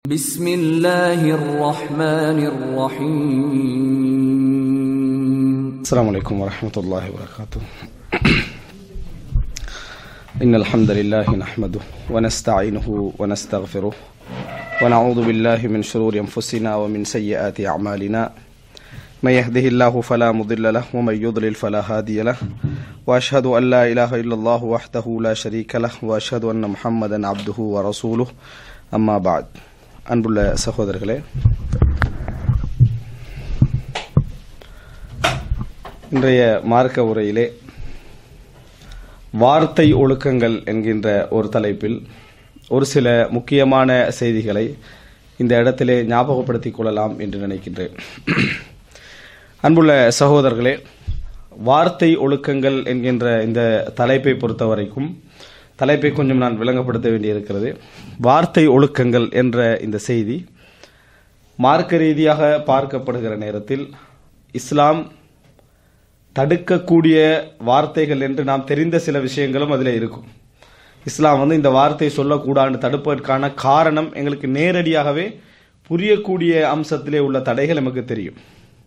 بسم الله الرحمن الرحيم السلام عليكم ورحمة الله وبركاته إن الحمد لله نحمده ونستعينه ونستغفره ونعوذ بالله من شرور أنفسنا ومن سيئات أعمالنا من يهده الله فلا مضل له ومن يضلل فلا هادي له وأشهد أن لا إله إلا الله وحده لا شريك له وأشهد أن محمدا عبده ورسوله أما بعد அன்புள்ள சகோதரர்களே இன்றைய மார்க்க உரையிலே வார்த்தை ஒழுக்கங்கள் என்கின்ற ஒரு தலைப்பில் ஒரு சில முக்கியமான செய்திகளை இந்த இடத்திலே ஞாபகப்படுத்திக் கொள்ளலாம் என்று நினைக்கின்றேன் அன்புள்ள சகோதரர்களே வார்த்தை ஒழுக்கங்கள் என்கின்ற இந்த தலைப்பை பொறுத்த வரைக்கும் தலைப்பை கொஞ்சம் நான் விளங்கப்படுத்த வேண்டியிருக்கிறது வார்த்தை ஒழுக்கங்கள் என்ற இந்த செய்தி மார்க்க ரீதியாக பார்க்கப்படுகிற நேரத்தில் இஸ்லாம் தடுக்கக்கூடிய வார்த்தைகள் என்று நாம் தெரிந்த சில விஷயங்களும் அதில் இருக்கும் இஸ்லாம் வந்து இந்த வார்த்தை சொல்லக்கூடாது தடுப்பதற்கான காரணம் எங்களுக்கு நேரடியாகவே புரியக்கூடிய அம்சத்திலே உள்ள தடைகள் நமக்கு தெரியும்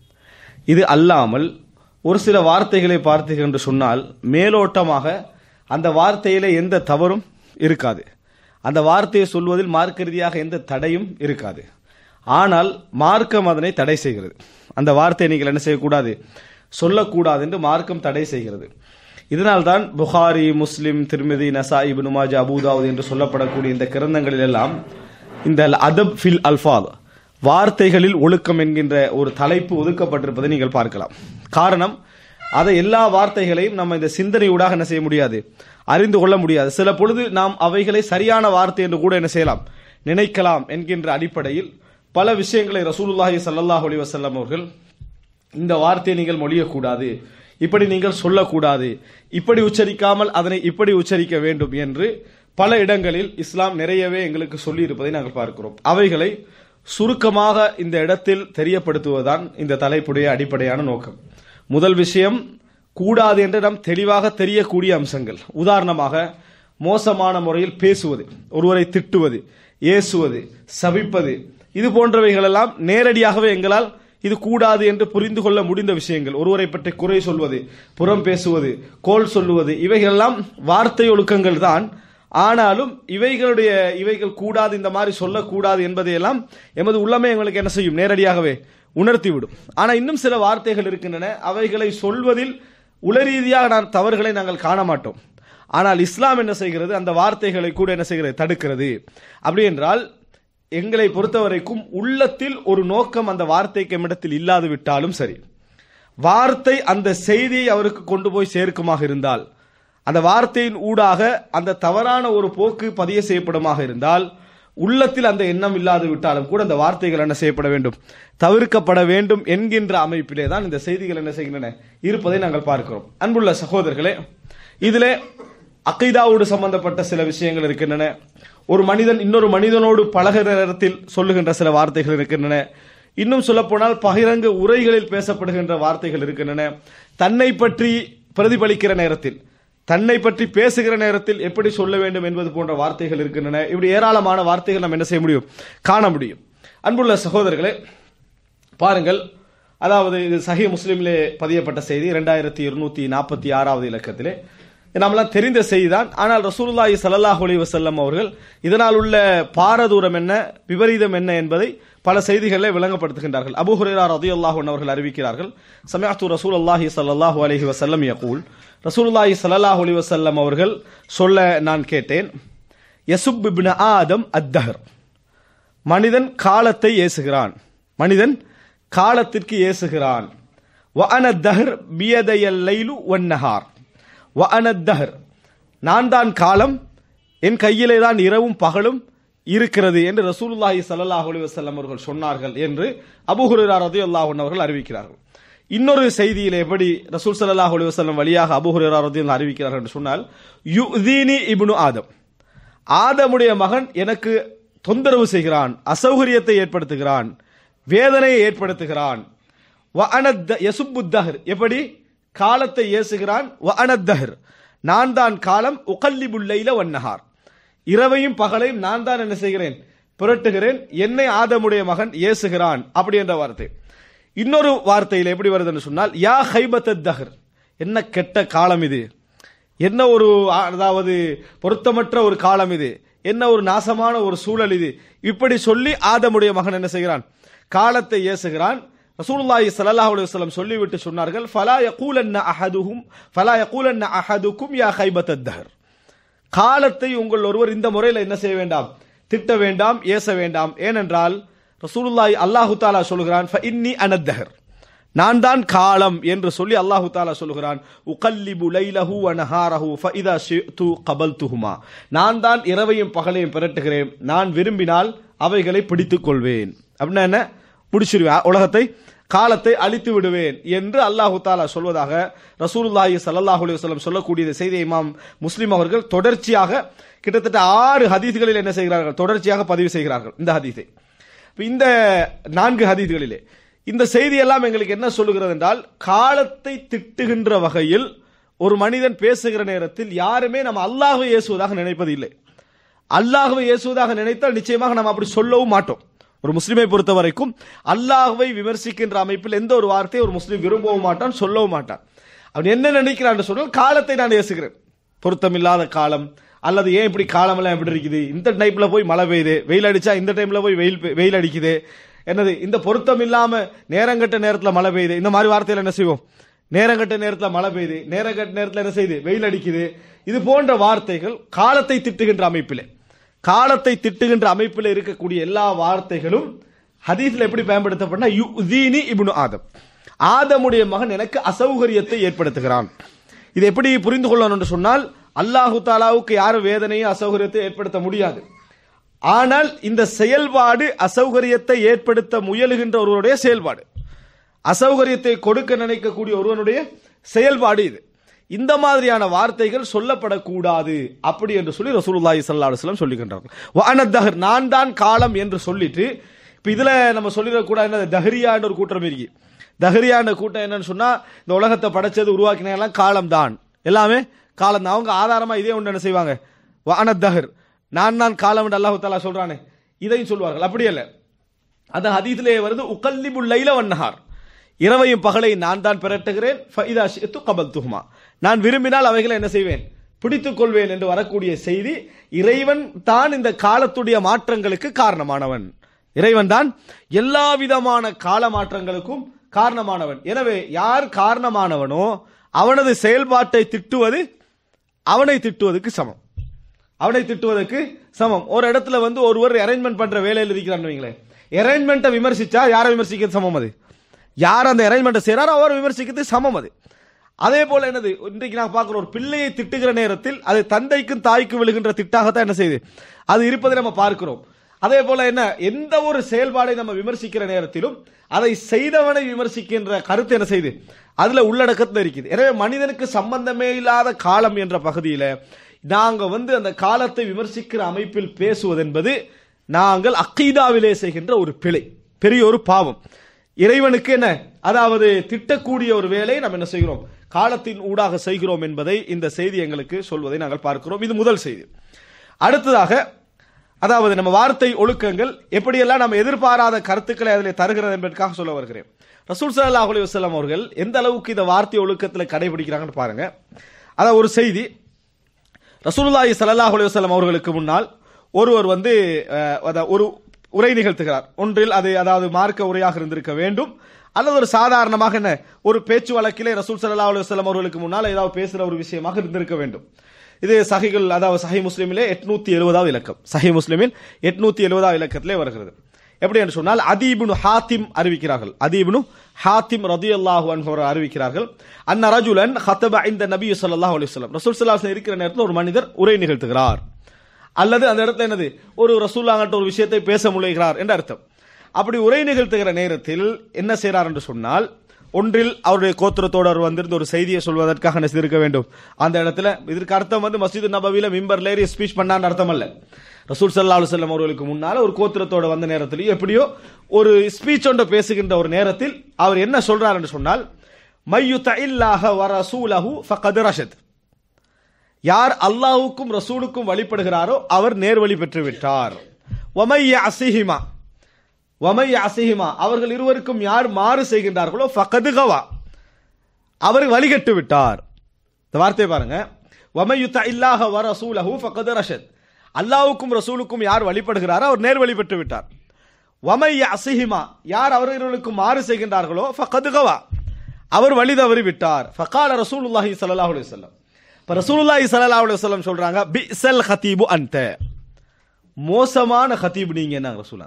இது அல்லாமல் ஒரு சில வார்த்தைகளை பார்த்தீர்கள் என்று சொன்னால் மேலோட்டமாக அந்த வார்த்தையில எந்த தவறும் இருக்காது அந்த வார்த்தையை சொல்வதில் மார்க்க ரீதியாக எந்த தடையும் இருக்காது ஆனால் மார்க்கம் அதனை தடை செய்கிறது அந்த வார்த்தையை நீங்கள் என்ன செய்யக்கூடாது சொல்லக்கூடாது என்று மார்க்கம் தடை செய்கிறது இதனால்தான் புகாரி முஸ்லிம் திருமதி நசா இப்னு மாஜா அபூதாவுத் என்று சொல்லப்படக்கூடிய இந்த கிரந்தங்களில் எல்லாம் இந்த அதப் ஃபில் அல்ஃபாத் வார்த்தைகளில் ஒழுக்கம் என்கின்ற ஒரு தலைப்பு ஒதுக்கப்பட்டிருப்பதை நீங்கள் பார்க்கலாம் காரணம் அதை எல்லா வார்த்தைகளையும் நம்ம இந்த சிந்தனையூடாக என்ன செய்ய முடியாது அறிந்து கொள்ள முடியாது சில பொழுது நாம் அவைகளை சரியான வார்த்தை என்று கூட என்ன செய்யலாம் நினைக்கலாம் என்கின்ற அடிப்படையில் பல விஷயங்களை ரசூலுல்லாஹி ஸல்லல்லாஹு அலைஹி வஸல்லம் அவர்கள் இந்த வார்த்தையை நீங்கள் மொழியக்கூடாது இப்படி நீங்கள் சொல்லக்கூடாது இப்படி உச்சரிக்காமல் அதனை இப்படி உச்சரிக்க வேண்டும் என்று பல இடங்களில் இஸ்லாம் நிறையவே எங்களுக்கு சொல்லி இருப்பதை நாங்கள் பார்க்கிறோம் அவைகளை சுருக்கமாக இந்த இடத்தில் தெரியப்படுத்துவதுதான் இந்த தலைப்புடைய அடிப்படையான நோக்கம் முதல் விஷயம் கூடாது என்று நாம் தெளிவாக தெரியக்கூடிய அம்சங்கள் உதாரணமாக மோசமான முறையில் பேசுவது ஒருவரை திட்டுவது ஏசுவது சபிப்பது இது போன்றவைகளெல்லாம் நேரடியாகவே எங்களால் இது கூடாது என்று புரிந்து கொள்ள முடிந்த விஷயங்கள் ஒருவரை பற்றி குறை சொல்வது புறம் பேசுவது கோல் சொல்லுவது இவைகளெல்லாம் வார்த்தை ஒழுக்கங்கள் தான் ஆனாலும் இவைகளுடைய இவைகள் கூடாது இந்த மாதிரி சொல்லக்கூடாது என்பதையெல்லாம் எமது உள்ளமே எங்களுக்கு என்ன செய்யும் நேரடியாகவே உணர்த்திவிடும் ஆனா இன்னும் சில வார்த்தைகள் இருக்கின்றன அவைகளை சொல்வதில் உளரீதியாக நான் தவறுகளை நாங்கள் காண மாட்டோம் ஆனால் இஸ்லாம் என்ன செய்கிறது அந்த வார்த்தைகளை கூட என்ன செய்கிறது தடுக்கிறது அப்படி என்றால் எங்களை பொறுத்தவரைக்கும் உள்ளத்தில் ஒரு நோக்கம் அந்த வார்த்தைக்கு எம்மிடத்தில் இல்லாது விட்டாலும் சரி வார்த்தை அந்த செய்தியை அவருக்கு கொண்டு போய் சேர்க்குமாக இருந்தால் அந்த வார்த்தையின் ஊடாக அந்த தவறான ஒரு போக்கு பதிய செய்யப்படுமாக இருந்தால் உள்ளத்தில் அந்த எண்ணம் இல்லாது விட்டாலும் கூட அந்த வார்த்தைகள் என்ன செய்யப்பட வேண்டும் தவிர்க்கப்பட வேண்டும் என்கின்ற அமைப்பிலே தான் இந்த செய்திகள் என்ன செய்கின்றன இருப்பதை நாங்கள் பார்க்கிறோம் அன்புள்ள சகோதரர்களே இதிலே அக்கைதாவோடு சம்பந்தப்பட்ட சில விஷயங்கள் இருக்கின்றன ஒரு மனிதன் இன்னொரு மனிதனோடு பழகிற நேரத்தில் சொல்லுகின்ற சில வார்த்தைகள் இருக்கின்றன இன்னும் சொல்லப்போனால் பகிரங்க உரைகளில் பேசப்படுகின்ற வார்த்தைகள் இருக்கின்றன தன்னை பற்றி பிரதிபலிக்கிற நேரத்தில் தன்னை பற்றி பேசுகிற நேரத்தில் எப்படி சொல்ல வேண்டும் என்பது போன்ற வார்த்தைகள் இருக்கின்றன இப்படி ஏராளமான வார்த்தைகள் நாம் என்ன செய்ய முடியும் காண முடியும் அன்புள்ள சகோதரர்களே பாருங்கள் அதாவது இது சஹி முஸ்லிமிலே பதியப்பட்ட செய்தி இரண்டாயிரத்தி இருநூத்தி நாற்பத்தி ஆறாவது இலக்கத்திலே நம்மளாம் தெரிந்த செய்திதான் ஆனால் ரசூலுல்லாஹி ஸல்லல்லாஹு அலைஹி வஸல்லம் அவர்கள் இதனால் உள்ள பாரதூரம் என்ன விபரீதம் என்ன என்பதை பல செய்திகளில் விளங்கப்படுத்துகின்றார்கள் அபூ ஹுரைரா ரலியல்லாஹு அன்ஹு அவர்கள் அறிவிக்கிறார்கள் சமயத்து ரசூலுல்லாஹி ஸல்லல்லாஹு அலைஹி வஸல்லம் யகூல் ரசூலுல்லாஹி ஸல்லல்லாஹு அலைஹி வஸல்லம் அவர்கள் சொல்ல நான் கேட்டேன் யசுப் இப்னு ஆதம் அத்தஹர் மனிதன் காலத்தை ஏசுகிறான் மனிதன் காலத்திற்கு ஏசுகிறான் வஅன தஹர் பியதையல் லைலு வன்னஹார் வஅனத்தஹர் நான் தான் காலம் என் கையிலே தான் இரவும் பகலும் இருக்கிறது என்று ரசூலுல்லாஹி ஸல்லல்லாஹு அலைஹி வஸல்லம் அவர்கள் சொன்னார்கள் என்று அபூ ஹுரைரா ரலியல்லாஹு அன்ஹு அவர்கள் அறிவிக்கிறார்கள் இன்னொரு செய்தியில் எப்படி ரசூல் ஸல்லல்லாஹு அலைஹி வஸல்லம் வழியாக அபூ ஹுரைரா ரலியல்லாஹு அறிவிக்கிறார்கள் என்று சொன்னால் யுதீனி இப்னு ஆதம் ஆதமுடைய மகன் எனக்கு தொந்தரவு செய்கிறான் அசௌகரியத்தை ஏற்படுத்துகிறான் வேதனையை ஏற்படுத்துகிறான் எப்படி காலத்தை ஏசுகிறான் வஅனத்தஹர் நான் தான் காலம் உகல்லிபுல்லைல வன்னஹார் இரவையும் பகலையும் நான் தான் என்ன செய்கிறேன் புரட்டுகிறேன் என்னை ஆதமுடைய மகன் ஏசுகிறான் அப்படி என்ற வார்த்தை இன்னொரு வார்த்தையில் எப்படி வருதுன்னு சொன்னால் யா ஹைபத் தஹர் என்ன கெட்ட காலம் இது என்ன ஒரு ஆ- அதாவது பொருத்தமற்ற ஒரு காலம் இது என்ன ஒரு நாசமான ஒரு சூழல் இது இப்படி சொல்லி ஆதமுடைய மகன் என்ன செய்கிறான் காலத்தை ஏசுகிறான் ரசூலுல்லாஹி ஸல்லல்லாஹு அலைஹி வஸல்லம் சொல்லிவிட்டு சொன்னார்கள் ஃபலா யகூலன்ன அஹதுஹும் ஃபலா யகூலன்ன அஹதுக்கும் யா ஹைபத் தஹர் காலத்தை உங்கள் ஒருவர் இந்த முறையில் என்ன செய்ய வேண்டாம் திட்ட வேண்டாம் ஏச வேண்டாம் ஏனென்றால் ரசூலுல்லாஹி அல்லாஹு தாலா சொல்கிறான் இன்னி அனத்தஹர் நான் தான் காலம் என்று சொல்லி அல்லாஹு தாலா சொல்கிறான் உகல்லிபு லைலஹு வ நஹாரஹு ஃபஇதா ஷிஅ்து கபல்துஹுமா நான் தான் இரவையும் பகலையும் பிரட்டுகிறேன் நான் விரும்பினால் அவைகளை பிடித்துக் கொள்வேன் அப்படின்னா என்ன முடிச்சிருவேன் உலகத்தை காலத்தை அழித்து விடுவேன் என்று அல்லாஹு தாலா சொல்வதாக ரசூலுல்லாஹி ஸல்லல்லாஹு அலைஹி வஸல்லம் சொல்லக்கூடிய செய்தி இமாம் முஸ்லிம் அவர்கள் தொடர்ச்சியாக கிட்டத்தட்ட ஆறு ஹதீஸ்களில் என்ன செய்கிறார்கள் தொடர்ச்சியாக பதிவு செய்கிறார்கள் இந்த ஹதீஸை இப்ப இந்த நான்கு ஹதீஸ்களிலே இந்த செய்தி எல்லாம் எங்களுக்கு என்ன சொல்லுகிறது என்றால் காலத்தை திட்டுகின்ற வகையில் ஒரு மனிதன் பேசுகிற நேரத்தில் யாருமே நம்ம அல்லாஹ்வை இயேசுவதாக நினைப்பது இல்லை அல்லாஹ்வை இயேசுவதாக நினைத்தால் நிச்சயமாக நாம் அப்படி சொல்லவும் மாட்டோம் ஒரு முஸ்லிமை பொறுத்த வரைக்கும் அல்லாஹ்வை விமர்சிக்கின்ற அமைப்பில் எந்த ஒரு வார்த்தையை ஒரு முஸ்லீம் விரும்பவும் மாட்டான் சொல்லவும் மாட்டான் அவன் என்ன நினைக்கிறான் சொன்னால் காலத்தை நான் ஏசுகிறேன் பொருத்தமில்லாத காலம் அல்லது ஏன் இப்படி காலமெல்லாம் எப்படி இருக்குது இந்த டைப்ல போய் மழை பெய்யுது வெயில் அடிச்சா இந்த டைம்ல போய் வெயில் பெ- வெயில் அடிக்குது என்னது இந்த பொருத்தம் இல்லாம நேரங்கட்ட நேரத்துல மழை பெய்யுது இந்த மாதிரி வார்த்தையில என்ன செய்வோம் நேரங்கட்ட நேரத்துல மழை பெய்யுது நேரங்கட்ட நேரத்துல என்ன செய்யுது வெயில் அடிக்குது இது போன்ற வார்த்தைகள் காலத்தை திட்டுகின்ற அமைப்பிலே காலத்தை திட்டுகின்ற அமைப்பில் இருக்கக்கூடிய எல்லா வார்த்தைகளும் ஹதீஸ்ல எப்படி பயன்படுத்தப்பட்டா யுதீனி இப்னு ஆதம் ஆதமுடைய மகன் எனக்கு அசௌகரியத்தை ஏற்படுத்துகிறான் இது எப்படி புரிந்து கொள்ளணும் என்று சொன்னால் அல்லாஹு தாலாவுக்கு யாரும் வேதனையும் அசௌகரியத்தை ஏற்படுத்த முடியாது ஆனால் இந்த செயல்பாடு அசௌகரியத்தை ஏற்படுத்த முயலுகின்ற ஒருவருடைய செயல்பாடு அசௌகரியத்தை கொடுக்க நினைக்கக்கூடிய ஒருவனுடைய செயல்பாடு இது இந்த மாதிரியான வார்த்தைகள் சொல்லப்படக்கூடாது அப்படி என்று சொல்லி ரசூலுல்லாஹி ஸல்லல்லாஹு அலைஹி வஸல்லம் சொல்லுகின்றார்கள் வானத்தஹர் நான் தான் காலம் என்று சொல்லிட்டு இப்ப இதுல நம்ம சொல்லிடக்கூடாது என்ன தஹரியான்ற ஒரு கூட்டம் இருக்கு தஹரியான்ற கூட்டம் என்னன்னு சொன்னா இந்த உலகத்தை படைச்சது உருவாக்கின எல்லாம் காலம் தான் எல்லாமே காலம் தான் அவங்க ஆதாரமா இதே ஒன்று என்ன செய்வாங்க வானத்தஹர் நான் தான் காலம் என்று அல்லாஹு தாலா சொல்றானே இதையும் சொல்வார்கள் அப்படி அல்ல அது ஹதீஸிலே வருது உகல்லிபுல் லைல வன்னஹார் இரவையும் பகலை நான் தான் பிரட்டுகிறேன் ஃபைதா ஷிஅ்து கபல்துஹுமா நான் விரும்பினால் அவைகளை என்ன செய்வேன் பிடித்துக் கொள்வேன் என்று வரக்கூடிய செய்தி இறைவன் தான் இந்த காலத்துடைய மாற்றங்களுக்கு காரணமானவன் இறைவன் தான் எல்லா விதமான கால மாற்றங்களுக்கும் காரணமானவன் எனவே யார் காரணமானவனோ அவனது செயல்பாட்டை திட்டுவது அவனை திட்டுவதற்கு சமம் அவனை திட்டுவதற்கு சமம் ஒரு இடத்துல வந்து ஒருவர் அரேஞ்ச்மெண்ட் பண்ற வேலையில் இருக்கிறான்னு வைங்களேன் அரேஞ்ச்மெண்ட்டை விமர்சிச்சா யாரை விமர்சிக்கிறது சமம் அது யார் அந்த அரேஞ்ச்மெண்ட்டை செய்றாரோ அவரை விமர்சிக்கிறது சமம் அது அதே போல என்னது இன்றைக்கு நான் பார்க்கிறோம் ஒரு பிள்ளையை திட்டுகிற நேரத்தில் அது தந்தைக்கும் தாய்க்கும் விழுகின்ற திட்டாகத்தான் என்ன செய்யுது அது இருப்பதை நம்ம பார்க்கிறோம் அதே போல என்ன எந்த ஒரு செயல்பாடை நம்ம விமர்சிக்கிற நேரத்திலும் அதை செய்தவனை விமர்சிக்கின்ற கருத்து என்ன செய்யுது அதுல உள்ளடக்கத்துல இருக்குது எனவே மனிதனுக்கு சம்பந்தமே இல்லாத காலம் என்ற பகுதியில நாங்க வந்து அந்த காலத்தை விமர்சிக்கிற அமைப்பில் பேசுவது என்பது நாங்கள் அக்கீதாவிலே செய்கின்ற ஒரு பிழை பெரிய ஒரு பாவம் இறைவனுக்கு என்ன அதாவது திட்டக்கூடிய ஒரு வேலையை நாம் என்ன செய்கிறோம் காலத்தின் ஊடாக செய்கிறோம் என்பதை இந்த செய்தி எங்களுக்கு சொல்வதை நாங்கள் பார்க்கிறோம் இது முதல் செய்தி அடுத்ததாக அதாவது நம்ம வார்த்தை ஒழுக்கங்கள் எப்படியெல்லாம் நம்ம எதிர்பாராத கருத்துக்களை அதில் தருகிறது என்பதற்காக சொல்ல வருகிறேன் ரசூல் ஸல்லல்லாஹு அலைஹி வஸல்லம் அவர்கள் எந்த அளவுக்கு இந்த வார்த்தை ஒழுக்கத்தில் கடைபிடிக்கிறாங்கன்னு பாருங்க அதான் ஒரு செய்தி ரசூலுல்லாஹி ஸல்லல்லாஹு அலைஹி வஸல்லம் அவர்களுக்கு முன்னால் ஒருவர் வந்து அஹ், அத- ஒரு உரை நிகழ்த்துகிறார் ஒன்றில் அது அதாவது மார்க்க உரையாக இருந்திருக்க வேண்டும் அல்லது ஒரு சாதாரணமாக என்ன ஒரு பேச்சு வழக்கிலே ரசூல் ஸல்லல்லாஹு அலைஹி வஸல்லம் அவர்களுக்கு முன்னால் ஏதாவது பேசுகிற ஒரு விஷயமாக இருந்திருக்க வேண்டும் இது சஹிகள் அதாவது சஹி முஸ்லிமிலே எட்நூத்தி எழுபதாவது இலக்கம் சஹி முஸ்லிமில் எட்நூத்தி எழுபதாவது இலக்கத்திலே வருகிறது எப்படி என்று சொன்னால் அதீபுனு ஹாத்திம் அறிவிக்கிறார்கள் அதீபுனு ஹாத்திம் ரதியல்லாஹு அன்ஹு அவர்கள் அறிவிக்கிறார்கள் அன்ன ரஜுலன் ஹத்தப இந்த நபி ஸல்லல்லாஹு அலைஹி வஸல்லம் ரசூல் ஸல்லல்லாஹு அலைஹி வஸல்லம் இருக்கிற நேரத்தில் ஒரு மனிதர் உரை நிகழ்த்துகிறார் அல்லது அந்த இடத்துல என்னது ஒரு ரசூல்லாங்கட்ட ஒரு விஷயத்தை பேச முளைகிறார் என்ற அர்த்தம் அப்படி உரை நிகழ்த்துகிற நேரத்தில் என்ன செய்றார் என்று சொன்னால் ஒன்றில் அவருடைய கோத்திரத்தோடு அவர் வந்திருந்து ஒரு செய்தியை சொல்வதற்காக என்ன செய்திருக்க வேண்டும் அந்த இடத்துல இதற்கு அர்த்தம் வந்து மஸ்ஜித் நபவியில மிம்பர்ல ஏறி ஸ்பீச் பண்ணான்னு அர்த்தம் அல்ல ரசூல் சல்லா அலுவலம் அவர்களுக்கு முன்னால ஒரு கோத்திரத்தோட வந்த நேரத்திலேயும் எப்படியோ ஒரு ஸ்பீச் ஒன்று பேசுகின்ற ஒரு நேரத்தில் அவர் என்ன சொல்றார் என்று சொன்னால் மையு தயில்லாக வ ரசூலஹு ஃபகத் ரஷத் யார் அல்லாஹ்வுக்கும் ரசூலுக்கும் வழிபடுகிறாரோ அவர் நேர்வழி பெற்று விட்டார் வமைய அசிஹிமா வமைய அசிஹிமா அவர்கள் இருவருக்கும் யார் மாறு செய்கின்றார்களோ ஃபகதுகவா அவர் வழிகட்டு விட்டார் இந்த வார்த்தையை பாருங்க வமையுத்த இல்லாஹ வ ரசூலஹு ஃபகது ரஷத் அல்லாஹ்வுக்கும் ரசூலுக்கும் யார் வழிபடுகிறாரோ அவர் நேர் வழிபட்டு விட்டார் வமைய அசிஹிமா யார் அவர்களுக்கு மாறு செய்கின்றார்களோ ஃபகதுகவா அவர் வழி தவறி விட்டார் ஃபகால ரசூலுல்லாஹி ஸல்லல்லாஹு அலைஹி வஸல்லம் இப்ப ரசூலுல்லாஹி ஸல்லல்லாஹு அலைஹி வஸல்லம் சொல்றாங்க பிஸல் ஹதீபு அன்த மோசமான ஹதீப் நீங்க என்ன ரசூலா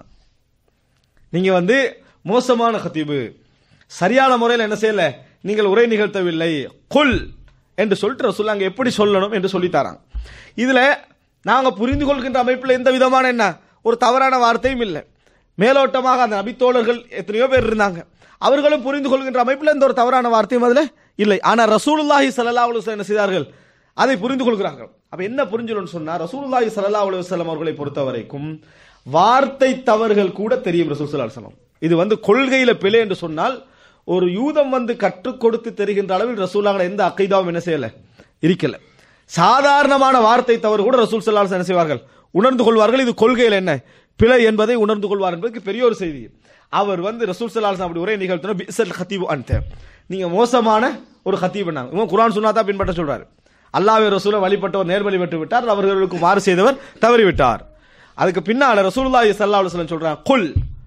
நீங்க வந்து மோசமான ஹதீபு சரியான முறையில் என்ன செய்யல நீங்கள் உரை நிகழ்த்தவில்லை குல் என்று சொல்லிட்டு ரசூல் அங்க எப்படி சொல்லணும் என்று சொல்லித்தாராங்க இதுல நாங்க புரிந்து கொள்கின்ற அமைப்பில் எந்த விதமான என்ன ஒரு தவறான வார்த்தையும் இல்லை மேலோட்டமாக அந்த நபித்தோழர்கள் எத்தனையோ பேர் இருந்தாங்க அவர்களும் புரிந்து கொள்கின்ற அமைப்பில் எந்த ஒரு தவறான வார்த்தையும் அதுல இல்லை ஆனா ரசூலுல்லாஹி ஸல்லல்லாஹு அலைஹி வஸல்லம் என்ன செய்தார்கள் அதை புரிந்து கொள்கிறார்கள் அப்ப என்ன புரிஞ்சுக்கணும்னு சொன்னா ரசூலுல்லாஹி ஸல்லல்லாஹு அலைஹி வஸல்லம் அவர்களை பொறுத்த வரைக்கும் வார்த்தை தவறுகள் கூட தெரியும் ரசூல் ஸல்லல்லாஹு அலைஹி வஸல்லம் இது வந்து கொள்கையில பிழை என்று சொன்னால் ஒரு யூதம் வந்து கற்றுக் கொடுத்து தெரிகின்ற அளவில் ரசூலாக எந்த அக்கைதாவும் என்ன செய்யல இருக்கல சாதாரணமான வார்த்தை தவறு கூட ரசூல் ஸல்லல்லாஹு அலைஹி வஸல்லம் என்ன செய்வார்கள் உணர்ந்து கொள்வார்கள் இது கொள்கையில் என்ன பிழை என்பதை உணர்ந்து கொள்வார் என்பதற்கு பெரிய ஒரு செய்தி அவர் வந்து ரசூல் ஸல்லல்லாஹு அலைஹி வஸல்லம் அப்படி உரை நிகழ்த்தின பிஸல் ஹதீபு அன்த நீங்க மோசமான ஒரு ஹத்தீப் இவன் குர்ஆன் சுன்னா தான் பின்பற்ற சொல்றாரு அல்லாஹ்வை ரசூலை வழிபட்டவர் நேர் வழிபட்டு விட்டார் அவர்களுக்கு மாறு செய்தவர் தவறி விட்டார் அதுக்கு பின்னால ரசூலுல்லாஹி ஸல்லல்லாஹு அலைஹி வஸல்லம் சொல்றாங்க குல்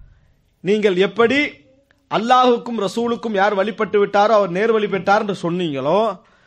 நீங்கள் எப்படி அல்லாஹுக்கும் ரசூலுக்கும் யார் வழிபட்டு விட்டாரோ அவர் நேர் வழி பெற்றார் என்று சொன்னீங்களோ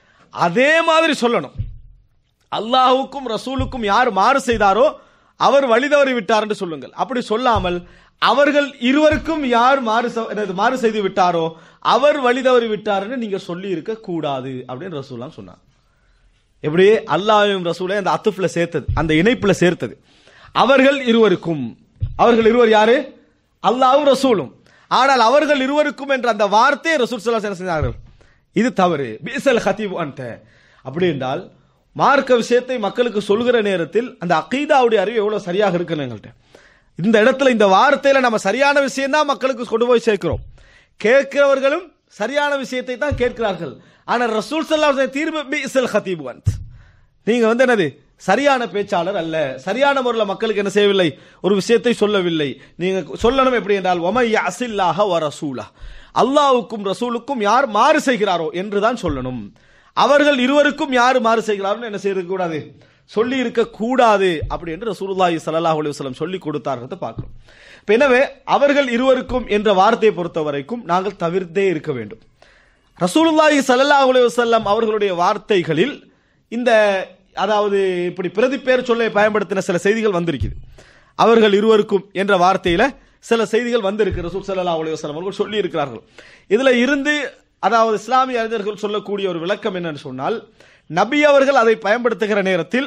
அதே மாதிரி சொல்லணும் அல்லாஹுக்கும் ரசூலுக்கும் யார் மாறு செய்தாரோ அவர் வழி தவறி விட்டார் என்று சொல்லுங்கள் அப்படி சொல்லாமல் அவர்கள் இருவருக்கும் யார் மாறு செ- என்னது, மாறு செய்து விட்டாரோ அவர் வழி தவறி விட்டார் என்று நீங்க சொல்லி இருக்க கூடாது அப்படின்னு ரசூல்லாம் சொன்னார் எப்படி அல்லாஹ்வையும் ரசூலை அந்த அத்துஃப்ல சேர்த்தது அந்த இணைப்புல சேர்த்தது அவர்கள் இருவருக்கும் அவர்கள் இருவர் யாரு அல்லாஹ்வும் ரசூலும் ஆனால் அவர்கள் இருவருக்கும் என்ற அந்த வார்த்தையை ரசூல் ஸல்லல்லாஹு அலைஹி வஸல்லம் செஞ்சார்கள் இது தவறு பீசல் ஹதீப் அன்ட அப்படி என்றால் மார்க்க விஷயத்தை மக்களுக்கு சொல்கிற நேரத்தில் அந்த அகீதாவுடைய அறிவு எவ்வளவு சரியாக இருக்குன்னு எங்கள்கிட்ட இந்த இடத்துல இந்த வார்த்தையில நம்ம சரியான விஷயம் தான் மக்களுக்கு கொண்டு போய் சேர்க்கிறோம் கேட்கிறவர்களும் சரியான விஷயத்தை தான் கேட்கிறார்கள் ஆனால் ரசூல் ஸல்லல்லாஹு அலைஹி வஸல்லம் தீர்வு பீசல் ஹதீப் அன்ட் நீங்க வந்து என்னது சரியான பேச்சாளர் அல்ல சரியான முறையில் மக்களுக்கு என்ன செய்யவில்லை ஒரு விஷயத்தை சொல்லவில்லை நீங்க சொல்லணும் எப்படி என்றால் ஒமைய அசில்லாக வ ரசூலா அல்லாவுக்கும் ரசூலுக்கும் யார் மாறு செய்கிறாரோ என்றுதான் சொல்லணும் அவர்கள் இருவருக்கும் யார் மாறு செய்கிறாரோ என்ன செய்யக்கூடாது கூடாது சொல்லி இருக்க கூடாது அப்படி என்று ரசூலுல்லாஹி ஸல்லல்லாஹு அலைஹி வஸல்லம் சொல்லி கொடுத்தார்கள் பார்க்கிறோம் இப்ப எனவே அவர்கள் இருவருக்கும் என்ற வார்த்தையை பொறுத்த வரைக்கும் நாங்கள் தவிர்த்தே இருக்க வேண்டும் ரசூலுல்லாஹி ஸல்லல்லாஹு அலைஹி வஸல்லம் அவர்களுடைய வார்த்தைகளில் இந்த அதாவது இப்படி பிரதிப்பேர் சொல்ல பயன்படுத்தின சில செய்திகள் வந்திருக்குது அவர்கள் இருவருக்கும் என்ற வார்த்தையில சில செய்திகள் வந்திருக்கு ரசூல் ஸல்லல்லாஹு அலைஹி வஸல்லம் அவர்கள் சொல்லி இருக்கிறார்கள் இதுல இருந்து அதாவது இஸ்லாமிய அறிஞர்கள் சொல்லக்கூடிய ஒரு விளக்கம் என்னன்னு சொன்னால் நபி அவர்கள் அதை பயன்படுத்துகிற நேரத்தில்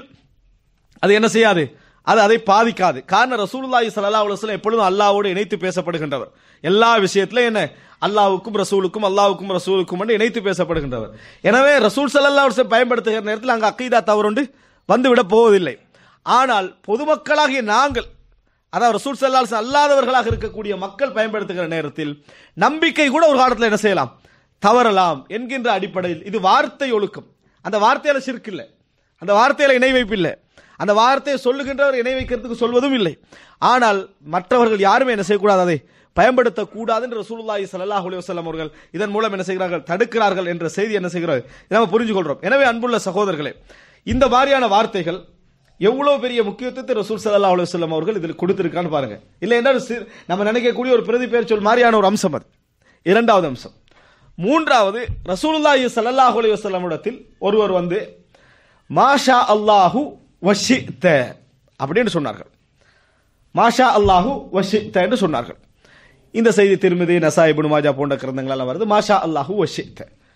அது என்ன செய்யாது அது அதை பாதிக்காது காரணம் ரசூலுல்லாஹி ஸல்லல்லாஹு அலைஹி வஸல்லம் எப்பொழுதும் அல்லாஹ்வோடு இணைத்து பேசப்படுகின்றவர் எல்லா விஷயத்திலும் என்ன அல்லாஹ்வுக்கும் ரசூலுக்கும் அல்லாஹ்வுக்கும் ரசூலுக்கும் என்று இணைத்து பேசப்படுகின்றவர் எனவே ரசூல் ஸல்லல்லாஹு அலைஹி வஸல்லம் பயன்படுத்துகிற நேரத்தில் அங்க அக்கீதா தவறுண்டு வந்துவிட போவதில்லை ஆனால் பொதுமக்களாகிய நாங்கள் அதாவது ரசூல் ஸல்லல்லாஹு அலைஹி வஸல்லம் அல்லாதவர்களாக இருக்கக்கூடிய மக்கள் பயன்படுத்துகிற நேரத்தில் நம்பிக்கை கூட ஒரு காலத்தில் என்ன செய்யலாம் தவறலாம் என்கின்ற அடிப்படையில் இது வார்த்தை ஒழுக்கம் அந்த வார்த்தையில சிற்கு இல்லை அந்த வார்த்தையில இணை வைப்பு இல்லை அந்த வார்த்தையை சொல்லுகின்றவர் இணை வைக்கிறதுக்கு சொல்வதும் இல்லை ஆனால் மற்றவர்கள் யாருமே என்ன செய்யக்கூடாது அதை பயன்படுத்தக்கூடாது என்று ரசூலுல்லாஹி ஸல்லல்லாஹு அலைஹி வஸல்லம் அவர்கள் இதன் மூலம் என்ன செய்கிறார்கள் தடுக்கிறார்கள் என்ற செய்தி என்ன செய்கிறது இதை நம்ம புரிஞ்சு கொள்றோம் எனவே அன்புள்ள சகோதரர்களே இந்த மாதிரியான வார்த்தைகள் எவ்வளவு பெரிய முக்கியத்துவத்தை ரசூல் ஸல்லல்லாஹு அலைஹி வஸல்லம் அவர்கள் இதில் கொடுத்திருக்கான்னு பாருங்க இல்லை என்றால் சி- நம்ம நினைக்கக்கூடிய ஒரு பிரதி பெயர் சொல் மாதிரியான ஒரு அம்சம் அது இரண்டாவது அம்சம் மூன்றாவது ரசூலுல்லாஹி ஸல்லல்லாஹு அலைஹி வஸல்லம் இடத்தில் ஒருவர் வந்து மாஷா அல்லாஹு வஷித்த அப்படின்னு சொன்னார்கள் மாஷா அல்லாஹு வஷித்த என்று சொன்னார்கள் இந்த செய்தி திருமதி நசா இப்னு மாஜா போன்ற கிரந்தங்கள் வருது மாஷா அல்லாஹு வஷித்த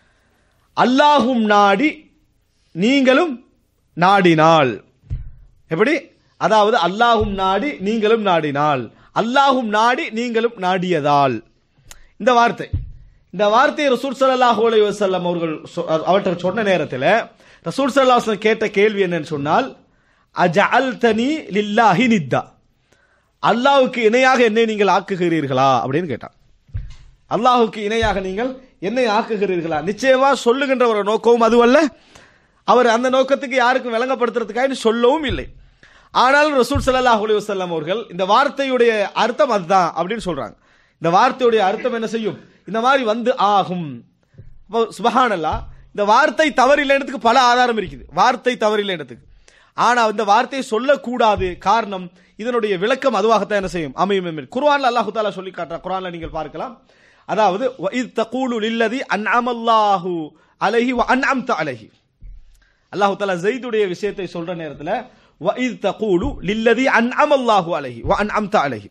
அல்லாஹும் நாடி நீங்களும் நாடினால் எப்படி அதாவது அல்லாஹும் நாடி நீங்களும் நாடினால் அல்லாஹும் நாடி நீங்களும் நாடியதால் இந்த வார்த்தை இந்த வார்த்தையை ரசூல் ஸல்லல்லாஹு அலைஹி வஸல்லம் அவர்கள் சொ- அவர்கிட்ட சொன்ன நேரத்தில் ரசூல் ஸல்லல்லாஹு அலைஹி வஸல்லம் கேட்ட கேள்வி என்னன்னு சொன்னால் அஜஅல்தனி லில்லாஹி நித்தா அல்லாஹ்வுக்கு இணையாக என்னை நீங்கள் ஆக்குகிறீர்களா அப்படின்னு கேட்டான் அல்லாஹ்வுக்கு இணையாக நீங்கள் என்னை ஆக்குகிறீர்களா நிச்சயமா சொல்லுகின்ற ஒரு நோக்கமும் அதுவல்ல அவர் அந்த நோக்கத்துக்கு யாருக்கும் விளங்கப்படுத்துறதுக்காக சொல்லவும் இல்லை ஆனாலும் ரசூல் ஸல்லல்லாஹு அலைஹி வஸல்லம் அவர்கள் இந்த வார்த்தையுடைய அர்த்தம் அதுதான் அப்படின்னு சொல்றாங்க இந்த வார்த்தையுடைய அர்த்தம் என்ன செய்யும் இந்த மாதிரி வந்து ஆகும் அப்போ சுபஹானல்லாஹ் இந்த வார்த்தை தவறில்லைன்றதுக்கு பல ஆதாரம் இருக்குது வார்த்தை தவறில்லைன்றதுக்கு ஆனா இந்த வார்த்தையை சொல்லக்கூடாது காரணம் இதனுடைய விளக்கம் அதுவாகத்தான் என்ன செய்யும் அமையும் என்று. குர்ஆன்ல அல்லாஹு தாலா சொல்லி காட்டுறான் குர்ஆன்ல நீங்கள் பார்க்கலாம் அதாவது வஇத் தகூலு லில்லதி அன்அமல்லாஹு அலைஹி வ அன்அம்த அலைஹி அல்லாஹு தாலா ஜெயிதுடைய விஷயத்தை சொல்ற நேரத்துல வஇத் தகூலு லில்லதி அன்அமல்லாஹு அலைஹி வ அன்அம்த அலைஹி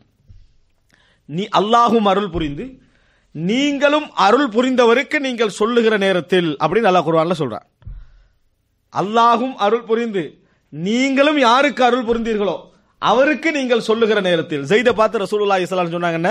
நீ அல்லாஹும் அருள் புரிந்து நீங்களும் அருள் புரிந்தவருக்கு நீங்கள் சொல்லுகிற நேரத்தில் அப்படின்னு அல்லாஹ் குர்ஆன்ல சொல்றான் அல்லாஹும் அருள் புரிந்து நீங்களும் யாருக்கு அருள் புரிந்தீர்களோ அவருக்கு நீங்கள் சொல்லுகிற நேரத்தில் ஜெயிதை பார்த்து ரசூலுல்லாஹி ஸல்லல்லாஹு அலைஹி சொன்னாங்க என்ன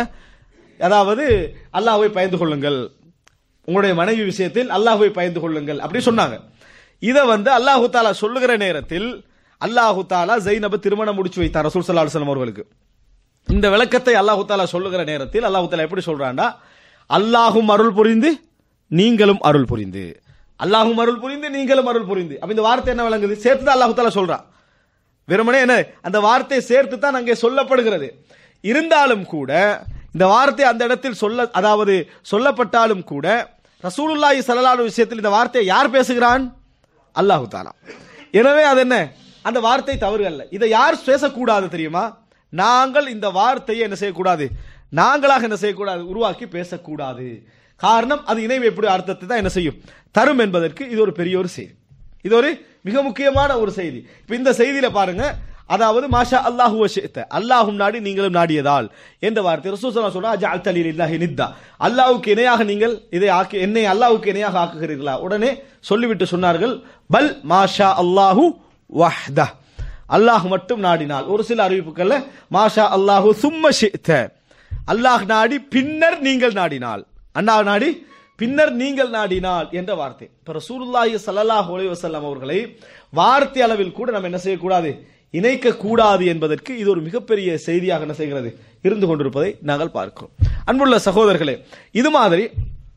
அதாவது அல்லாஹ்வை பயந்து கொள்ளுங்கள் உங்களுடைய மனைவி விஷயத்தில் அல்லாஹ்வை பயந்து கொள்ளுங்கள் அப்படி சொன்னாங்க இதை வந்து அல்லாஹு தாலா சொல்லுகிற நேரத்தில் அல்லாஹு தாலா ஜெயினபை திருமணம் முடிச்சு வைத்தார் ரசூல் ஸல்லல்லாஹு அலைஹி வஸல்லம் அவர்களுக்கு இந்த விளக்கத்தை அல்லாஹு தாலா சொல்லுகிற நேரத்தில் அல்லாஹு தாலா எப்படி சொல்றான்டா அல்லாஹும் அருள் புரிந்து நீங்களும் அருள் புரிந்து அல்லாஹும் அருள் புரிந்து நீங்களும் அருள் புரிந்து அப்ப இந்த வார்த்தை என்ன விளங்குது சேர்த்து தான் அல்லாஹு தாலா சொல்றான் வெறுமனே என்ன அந்த வார்த்தை சேர்த்து தான் அங்கே சொல்லப்படுகிறது இருந்தாலும் கூட இந்த வார்த்தை அந்த இடத்தில் சொல்ல அதாவது சொல்லப்பட்டாலும் கூட ரசூலுல்லாஹி ஸல்லல்லாஹு அலைஹி விஷயத்தில் இந்த வார்த்தையை யார் பேசுகிறான் அல்லாஹு தாலா எனவே அது என்ன அந்த வார்த்தை தவறு அல்ல இதை யார் பேசக்கூடாது தெரியுமா நாங்கள் இந்த வார்த்தையை என்ன செய்யக்கூடாது நாங்களாக என்ன செய்யக்கூடாது உருவாக்கி பேசக்கூடாது காரணம் அது இணை எப்படி அர்த்தத்தை தான் என்ன செய்யும் தரும் என்பதற்கு இது ஒரு பெரிய ஒரு செய்தி இது ஒரு மிக முக்கியமான ஒரு செய்தி இப்ப இந்த செய்தியில பாருங்க அதாவது மாஷா அல்லாஹு வஷித்த அல்லாஹும் நாடி நீங்களும் நாடியதால் என்ற வார்த்தை ரசூசல்லா சொல்றா ஜஅல் தலீல் இல்லாஹி நித்தா அல்லாஹ்வுக்கு இணையாக நீங்கள் இதை ஆக்கி என்னை அல்லாஹ்வுக்கு இணையாக ஆக்குகிறீர்களா உடனே சொல்லிவிட்டு சொன்னார்கள் பல் மாஷா அல்லாஹு வஹ்தா அல்லாஹ் மட்டும் நாடினால் ஒரு சில அறிவிப்புகள்ல மாஷா அல்லாஹு சும்ம ஷித்த அல்லாஹ் நாடி பின்னர் நீங்கள் நாடினால் அண்ணா நாடி பின்னர் நீங்கள் நாடினால் என்ற வார்த்தை இப்ப ரசூலுல்லாஹி ஸல்லல்லாஹு அலைஹி வஸல்லம் அவர்களை வார்த்தை அளவில் கூட நம்ம என்ன செய்யக்கூடாது இணைக்க கூடாது என்பதற்கு இது ஒரு மிகப்பெரிய செய்தியாக என்ன செய்கிறது இருந்து கொண்டிருப்பதை நாங்கள் பார்க்கிறோம் அன்புள்ள சகோதரர்களே இது மாதிரி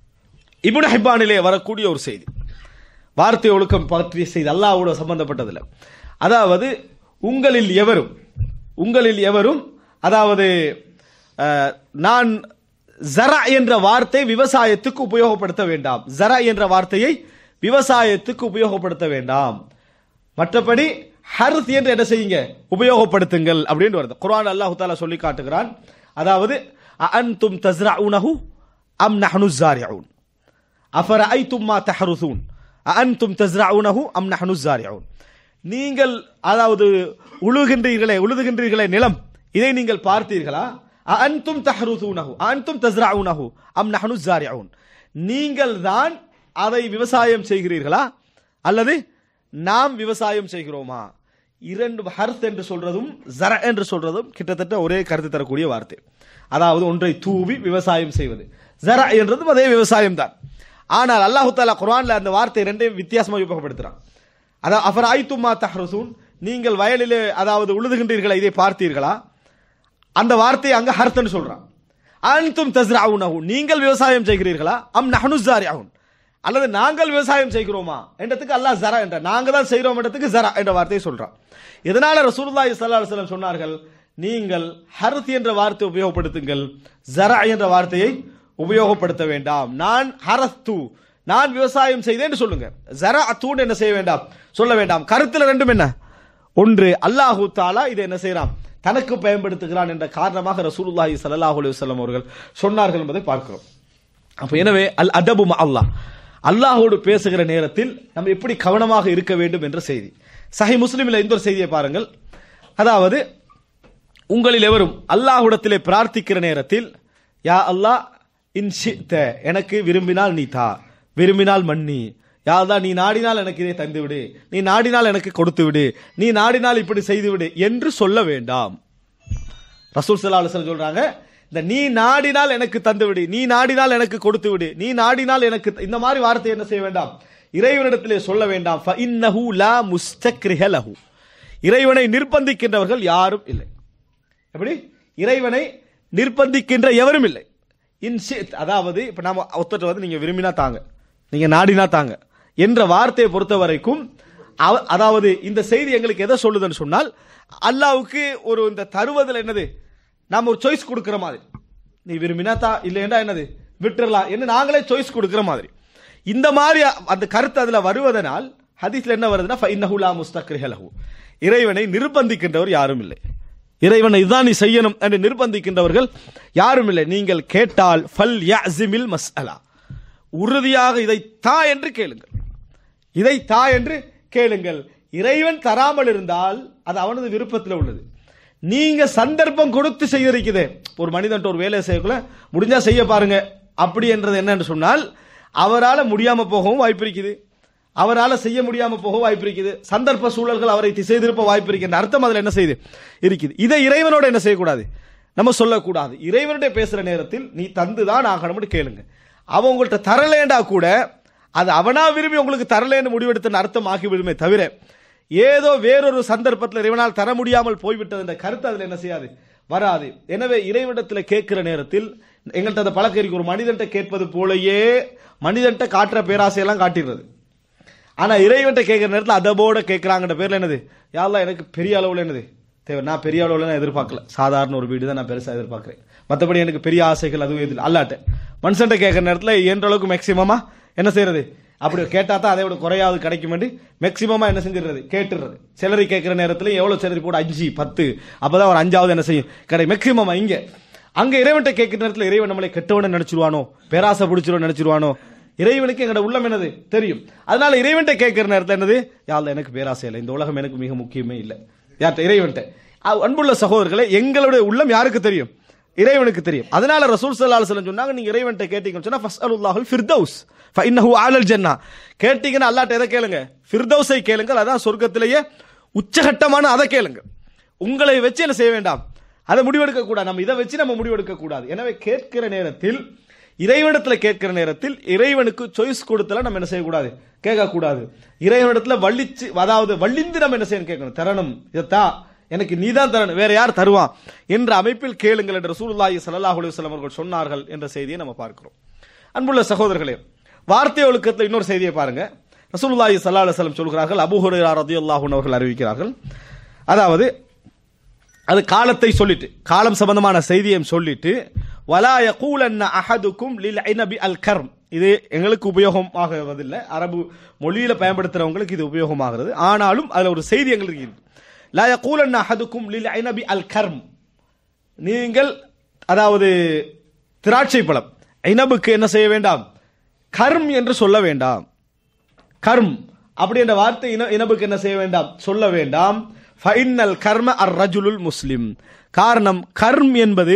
இப்னு ஹிப்பானிலே வரக்கூடிய ஒரு செய்தி வார்த்தை ஒழுக்கம் பற்றிய செய்தி அல்லாஹ்வோட சம்பந்தப்பட்டதில்லை அதாவது உங்களில் எவரும் உங்களில் எவரும் அதாவது அஹ், நான் ஜரா என்ற வார்த்தை விவசாயத்துக்கு உபயோகப்படுத்த வேண்டாம் ஜரா என்ற வார்த்தையை விவசாயத்துக்கு உபயோகப்படுத்த வேண்டாம் மற்றபடி ஹர்த் என்று என்ன செய்யுங்க உபயோகப்படுத்துங்கள் அப்படின்னு வருது குர்ஆன் அல்லாஹ் தாலா சொல்லி காட்டுகிறான் அதாவது அன்தும் தஸ்ரஉனஹு அம் நஹ்னு ஸாரிஊன் அஃபரஐத்தும் மா தஹருசூன் அன்தும் தஸ்ரஉனஹு அம் நஹ்னு ஸாரிஊன் நீங்கள் அதாவது உழுகின்றீர்களே உழுதுகின்றீர்களே நிலம் இதை நீங்கள் பார்த்தீர்களா அன்தும் தஹருசூனஹு அன்தும் தஸ்ரஉனஹு அம் நஹ்னு ஸாரிஊன் நீங்கள் தான் அதை விவசாயம் செய்கிறீர்களா அல்லது நாம் விவசாயம் செய்கிறோமா இரண்டு ஹர்த் என்று சொல்றதும் ஜர என்று சொல்றதும் கிட்டத்தட்ட ஒரே கருத்து தரக்கூடிய வார்த்தை அதாவது ஒன்றை தூவி விவசாயம் செய்வது ஜர என்றதும் அதே விவசாயம் தான் ஆனால் அல்லாஹு தாலா குர்ஆன்ல அந்த வார்த்தை ரெண்டையும் வித்தியாசமாக உபயோகப்படுத்துறான் அதாவது அஃபர் ஐத்துமா தஹ்ரசூன் நீங்கள் வயலிலே அதாவது உழுதுகின்றீர்களா இதை பார்த்தீர்களா அந்த வார்த்தையை அங்க ஹர்த்தன்னு சொல்றான் அன்தும் தஸ்ரவுனஹு நீங்கள் விவசாயம் செய்கிறீர்களா அம் நஹ்னு ஸாரிஊன் அல்லது நாங்கள் விவசாயம் செய்கிறோமா என்றதுக்கு அல்லாஹ் ஜரா என்ற நாங்க தான் செய்கிறோம் என்றதுக்கு ஜரா என்ற வார்த்தையை சொல்றான் இதனால ரசூலுல்லாஹி ஸல்லல்லாஹு அலைஹி வஸல்லம் சொன்னார்கள் நீங்கள் ஹர்த் என்ற வார்த்தை உபயோகப்படுத்துங்கள் ஜரா என்ற வார்த்தையை உபயோகப்படுத்த வேண்டாம் நான் ஹரஸ்து நான் விவசாயம் செய்தேன் என்று சொல்லுங்க ஜரா தூண் என்ன செய்ய வேண்டாம் சொல்ல வேண்டாம் கருத்துல ரெண்டும் என்ன ஒன்று அல்லாஹு தாலா இதை என்ன செய்யறான் தனக்கு பயன்படுத்துகிறான் என்ற காரணமாக ரசூலுல்லாஹி ஸல்லல்லாஹு அலைஹி வஸல்லம் அவர்கள் சொன்னார்கள் என்பதை பார்க்கிறோம் அப்ப எனவே அல் அதபு அல்லாஹ் அல்லாஹோடு பேசுகிற நேரத்தில் நம்ம எப்படி கவனமாக இருக்க வேண்டும் என்ற செய்தி சஹி முஸ்லிமில் இந்த ஒரு செய்தியை பாருங்கள் அதாவது உங்களில் எவரும் அல்லாஹ்விடத்திலே பிரார்த்திக்கிற நேரத்தில் யா அல்லாஹ் இன்ஷித்த எனக்கு விரும்பினால் நீ தா விரும்பினால் மன்னி யாதா நீ நாடினால் எனக்கு இதை தந்து விடு நீ நாடினால் எனக்கு கொடுத்து விடு நீ நாடினால் இப்படி செய்து விடு என்று சொல்ல வேண்டாம் ரசூல் சல்லா அலுவலம் சொல்றாங்க இந்த நீ நாடினால் எனக்கு தந்து விடு நீ நாடினால் எனக்கு கொடுத்து விடு நீ நாடினால் எனக்கு த- இந்த மாதிரி வார்த்தை என்ன செய்ய வேண்டாம் இறைவனிடத்திலே சொல்ல வேண்டாம் فَإِنَّهُ لَا مُسْتَكْرِهَ لَهُ. இறைவனை நிர்பந்திக்கின்றவர்கள் யாரும் இல்லை எப்படி இறைவனை நிர்பந்திக்கின்ற எவரும் இல்லை இன்ஷித் அதாவது இப்ப நாம ஒருத்தர் வந்து நீங்க விரும்பினா தாங்க நீங்க நாடினா தாங்க என்ற வார்த்தையை பொறுத்த வரைக்கும் அவ- அதாவது இந்த செய்தி எங்களுக்கு எதை சொல்லுதுன்னு சொன்னால் அல்லாவுக்கு ஒரு இந்த தருவதில் என்னது நாம ஒரு சாய்ஸ் கொடுக்கிற மாதிரி நீ விரும்பினா தா இல்லைன்னா என்னது விட்டுறலாம் என்ன நாங்களே சாய்ஸ் கொடுக்கிற மாதிரி இந்த மாதிரி அந்த கருத்து அதுல வருவதனால் ஹதீஸ்ல என்ன வருதுன்னா ஃபைன்னஹு லா முஸ்தக்ரிஹ லஹு இறைவனை நிர்பந்திக்கின்றவர் யாரும் இல்லை இறைவனை இதுதான் நீ செய்யணும் என்று நிர்பந்திக்கின்றவர்கள் யாரும் இல்லை நீங்கள் கேட்டால் ஃபல் யஸிமில் மஸ்அலா உறுதியாக இதை தா என்று கேளுங்கள் இதை தா என்று கேளுங்கள் இறைவன் தராமல் இருந்தால் அது அவனது விருப்பத்தில் உள்ளது நீங்க சந்தர்ப்பம் கொடுத்து செய்திருக்குது ஒரு மனிதன் ஒரு வேலை செய்யக்குள்ள முடிஞ்சா செய்ய பாருங்க அப்படி என்றது என்னன்னு சொன்னால் அவரால முடியாம போகவும் வாய்ப்பு இருக்குது அவரால செய்ய முடியாம போக வாய்ப்பு இருக்குது சந்தர்ப்ப சூழல்கள் அவரை திசை திருப்ப வாய்ப்பு இருக்கின்ற அர்த்தம் அதுல என்ன செய்யுது இருக்குது இதை இறைவனோட என்ன செய்யக்கூடாது நம்ம சொல்லக்கூடாது இறைவனுடைய பேசுற நேரத்தில் நீ தந்துதான் ஆகணும்னு கேளுங்க அவன் உங்கள்கிட்ட தரலேண்டா கூட அது அவனா விரும்பி உங்களுக்கு தரலேன்னு முடிவெடுத்த அர்த்தம் ஆகி விடுமே தவிர ஏதோ வேறொரு சந்தர்ப்பத்தில் இறைவனால் தர முடியாமல் போய்விட்டது என்ற கருத்து அதுல என்ன செய்யாது வராது எனவே இறைவனிடத்தில் கேட்கிற நேரத்தில் எங்கள்கிட்ட அந்த பழக்கம் இருக்கு ஒரு மனிதன்ட்ட கேட்பது போலயே மனிதன்ட்ட காட்டுற பேராசையெல்லாம் காட்டிடுறது ஆனா இறைவன்ட்ட கேட்கிற நேரத்தில் அதபோட கேட்கறாங்கன்ற பேர்ல என்னது யாரெல்லாம் எனக்கு பெரிய அளவுல என்னது தேவை நான் பெரிய அளவுல நான் எதிர்பார்க்கல சாதாரண ஒரு வீடு தான் நான் பெருசா எதிர்பார்க்கிறேன் மற்றபடி எனக்கு பெரிய ஆசைகள் அதுவும் எதில் அல்லாட்ட மனுஷன்ட்ட கேட்கிற நேரத்தில் என்ற அளவுக்கு மேக்சிமமா என்ன செய்யறது அப்படி கேட்டா தான் அதை விட குறையாவது கிடைக்கும் மேக்சிமமா என்ன செஞ்சிடுறது கேட்டுறது சிலரி கேட்கிற நேரத்தில் எவ்வளவு சிலரி போட்டு அஞ்சு பத்து அப்பதான் ஒரு அஞ்சாவது என்ன செய்யும் கிடை மேக்சிமமா இங்க அங்க இறைவன்ட்ட கேட்கிற நேரத்தில் இறைவன் நம்மளை கெட்டவன நினைச்சிருவானோ பேராசை பிடிச்சிருவோ நினைச்சிருவானோ இறைவனுக்கு எங்களோட உள்ளம் என்னது தெரியும் அதனால இறைவன்ட்ட கேட்கிற நேரத்தில் என்னது யாழ்ல எனக்கு பேராசை இல்லை இந்த உலகம் எனக்கு மிக முக்கியமே இல்லை யார்கிட்ட இறைவன்ட்ட அ- அன்புள்ள சகோதரர்களே எங்களுடைய உள்ளம் யாருக்கு தெரியும் இறைவனுக்கு தெரியும் அதனால ரசூல் ஸல்லல்லாஹு அலைஹி வஸல்லம் சொன்னாங்க நீங்க இறைவன்ட்ட கேட்டீங்கன்னு சொன்னா ஃபஸ்அலுல்லாஹுல் ஃபிர்தௌஸ் ஃபஇன்னஹு ஆலல் ஜன்னா கேட்டீங்கன்னா அல்லாஹ்ட்ட எதை கேளுங்க ஃபிர்தௌஸை கேளுங்கள் அதான் சொர்க்கத்திலேயே உச்சகட்டமான அதை கேளுங்க உங்களை வச்சு என்ன செய்ய வேண்டாம் அதை முடிவெடுக்க கூடாது நம்ம இதை வச்சு நம்ம முடிவெடுக்க கூடாது எனவே கேட்கிற நேரத்தில் இறைவனிடத்துல கேட்கிற நேரத்தில் இறைவனுக்கு சாய்ஸ் கொடுத்தல நம்ம என்ன செய்யக்கூடாது கேட்கக்கூடாது இறைவனிடத்துல வள்ளிச்சு அதாவது வள்ளிந்து நம்ம என்ன செய்யணும் கேட்கணும் தரணும் இதைத்தா எனக்கு நீதான் தரணும் வேற யார் தருவான் என்ற அமைப்பில் கேளுங்கள் என்று ரசூலுல்லாஹி ஸல்லல்லாஹு அலைஹி வஸல்லம் அவர்கள் சொன்னார்கள் என்ற செய்தியை நம்ம பார்க்கிறோம் அன்புள்ள சகோதரர்களே வார்த்தை ஒழுக்கத்தில் இன்னொரு செய்தியை பாருங்க ரசூலுல்லாஹி ஸல்லல்லாஹு அலைஹி வஸல்லம் சொல்கிறார்கள் அபூ ஹுரைரா ரலியல்லாஹு அன்ஹு அவர்கள் அறிவிக்கிறார்கள் அதாவது அது காலத்தை சொல்லிட்டு காலம் சம்பந்தமான செய்தியையும் சொல்லிட்டு வலா யகூலன்ன அஹதுக்கும் லில் ஐனபி அல் கர்ம் இது எங்களுக்கு உபயோகமாகவதில்லை அரபு மொழியில பயன்படுத்துறவங்களுக்கு இது உபயோகமாகிறது ஆனாலும் அதுல ஒரு செய்தி எங்களுக்கு இருக்கு லா யகூலன்ன அஹதுக்கும் லில் ஐனபி அல் கர்ம் நீங்கள் அதாவது திராட்சை பழம் ஐனபுக்கு என்ன செய்ய வேண்டாம் கர்ம் என்று சொல்ல வேண்டாம் கர்ம் அப்படி என்ற வார்த்தை இன இனபுக்கு என்ன செய்ய வேண்டாம் சொல்ல வேண்டாம் ஃபைனல் கர்ம அர் ரஜுலுல் முஸ்லிம் காரணம் கர்ம் என்பது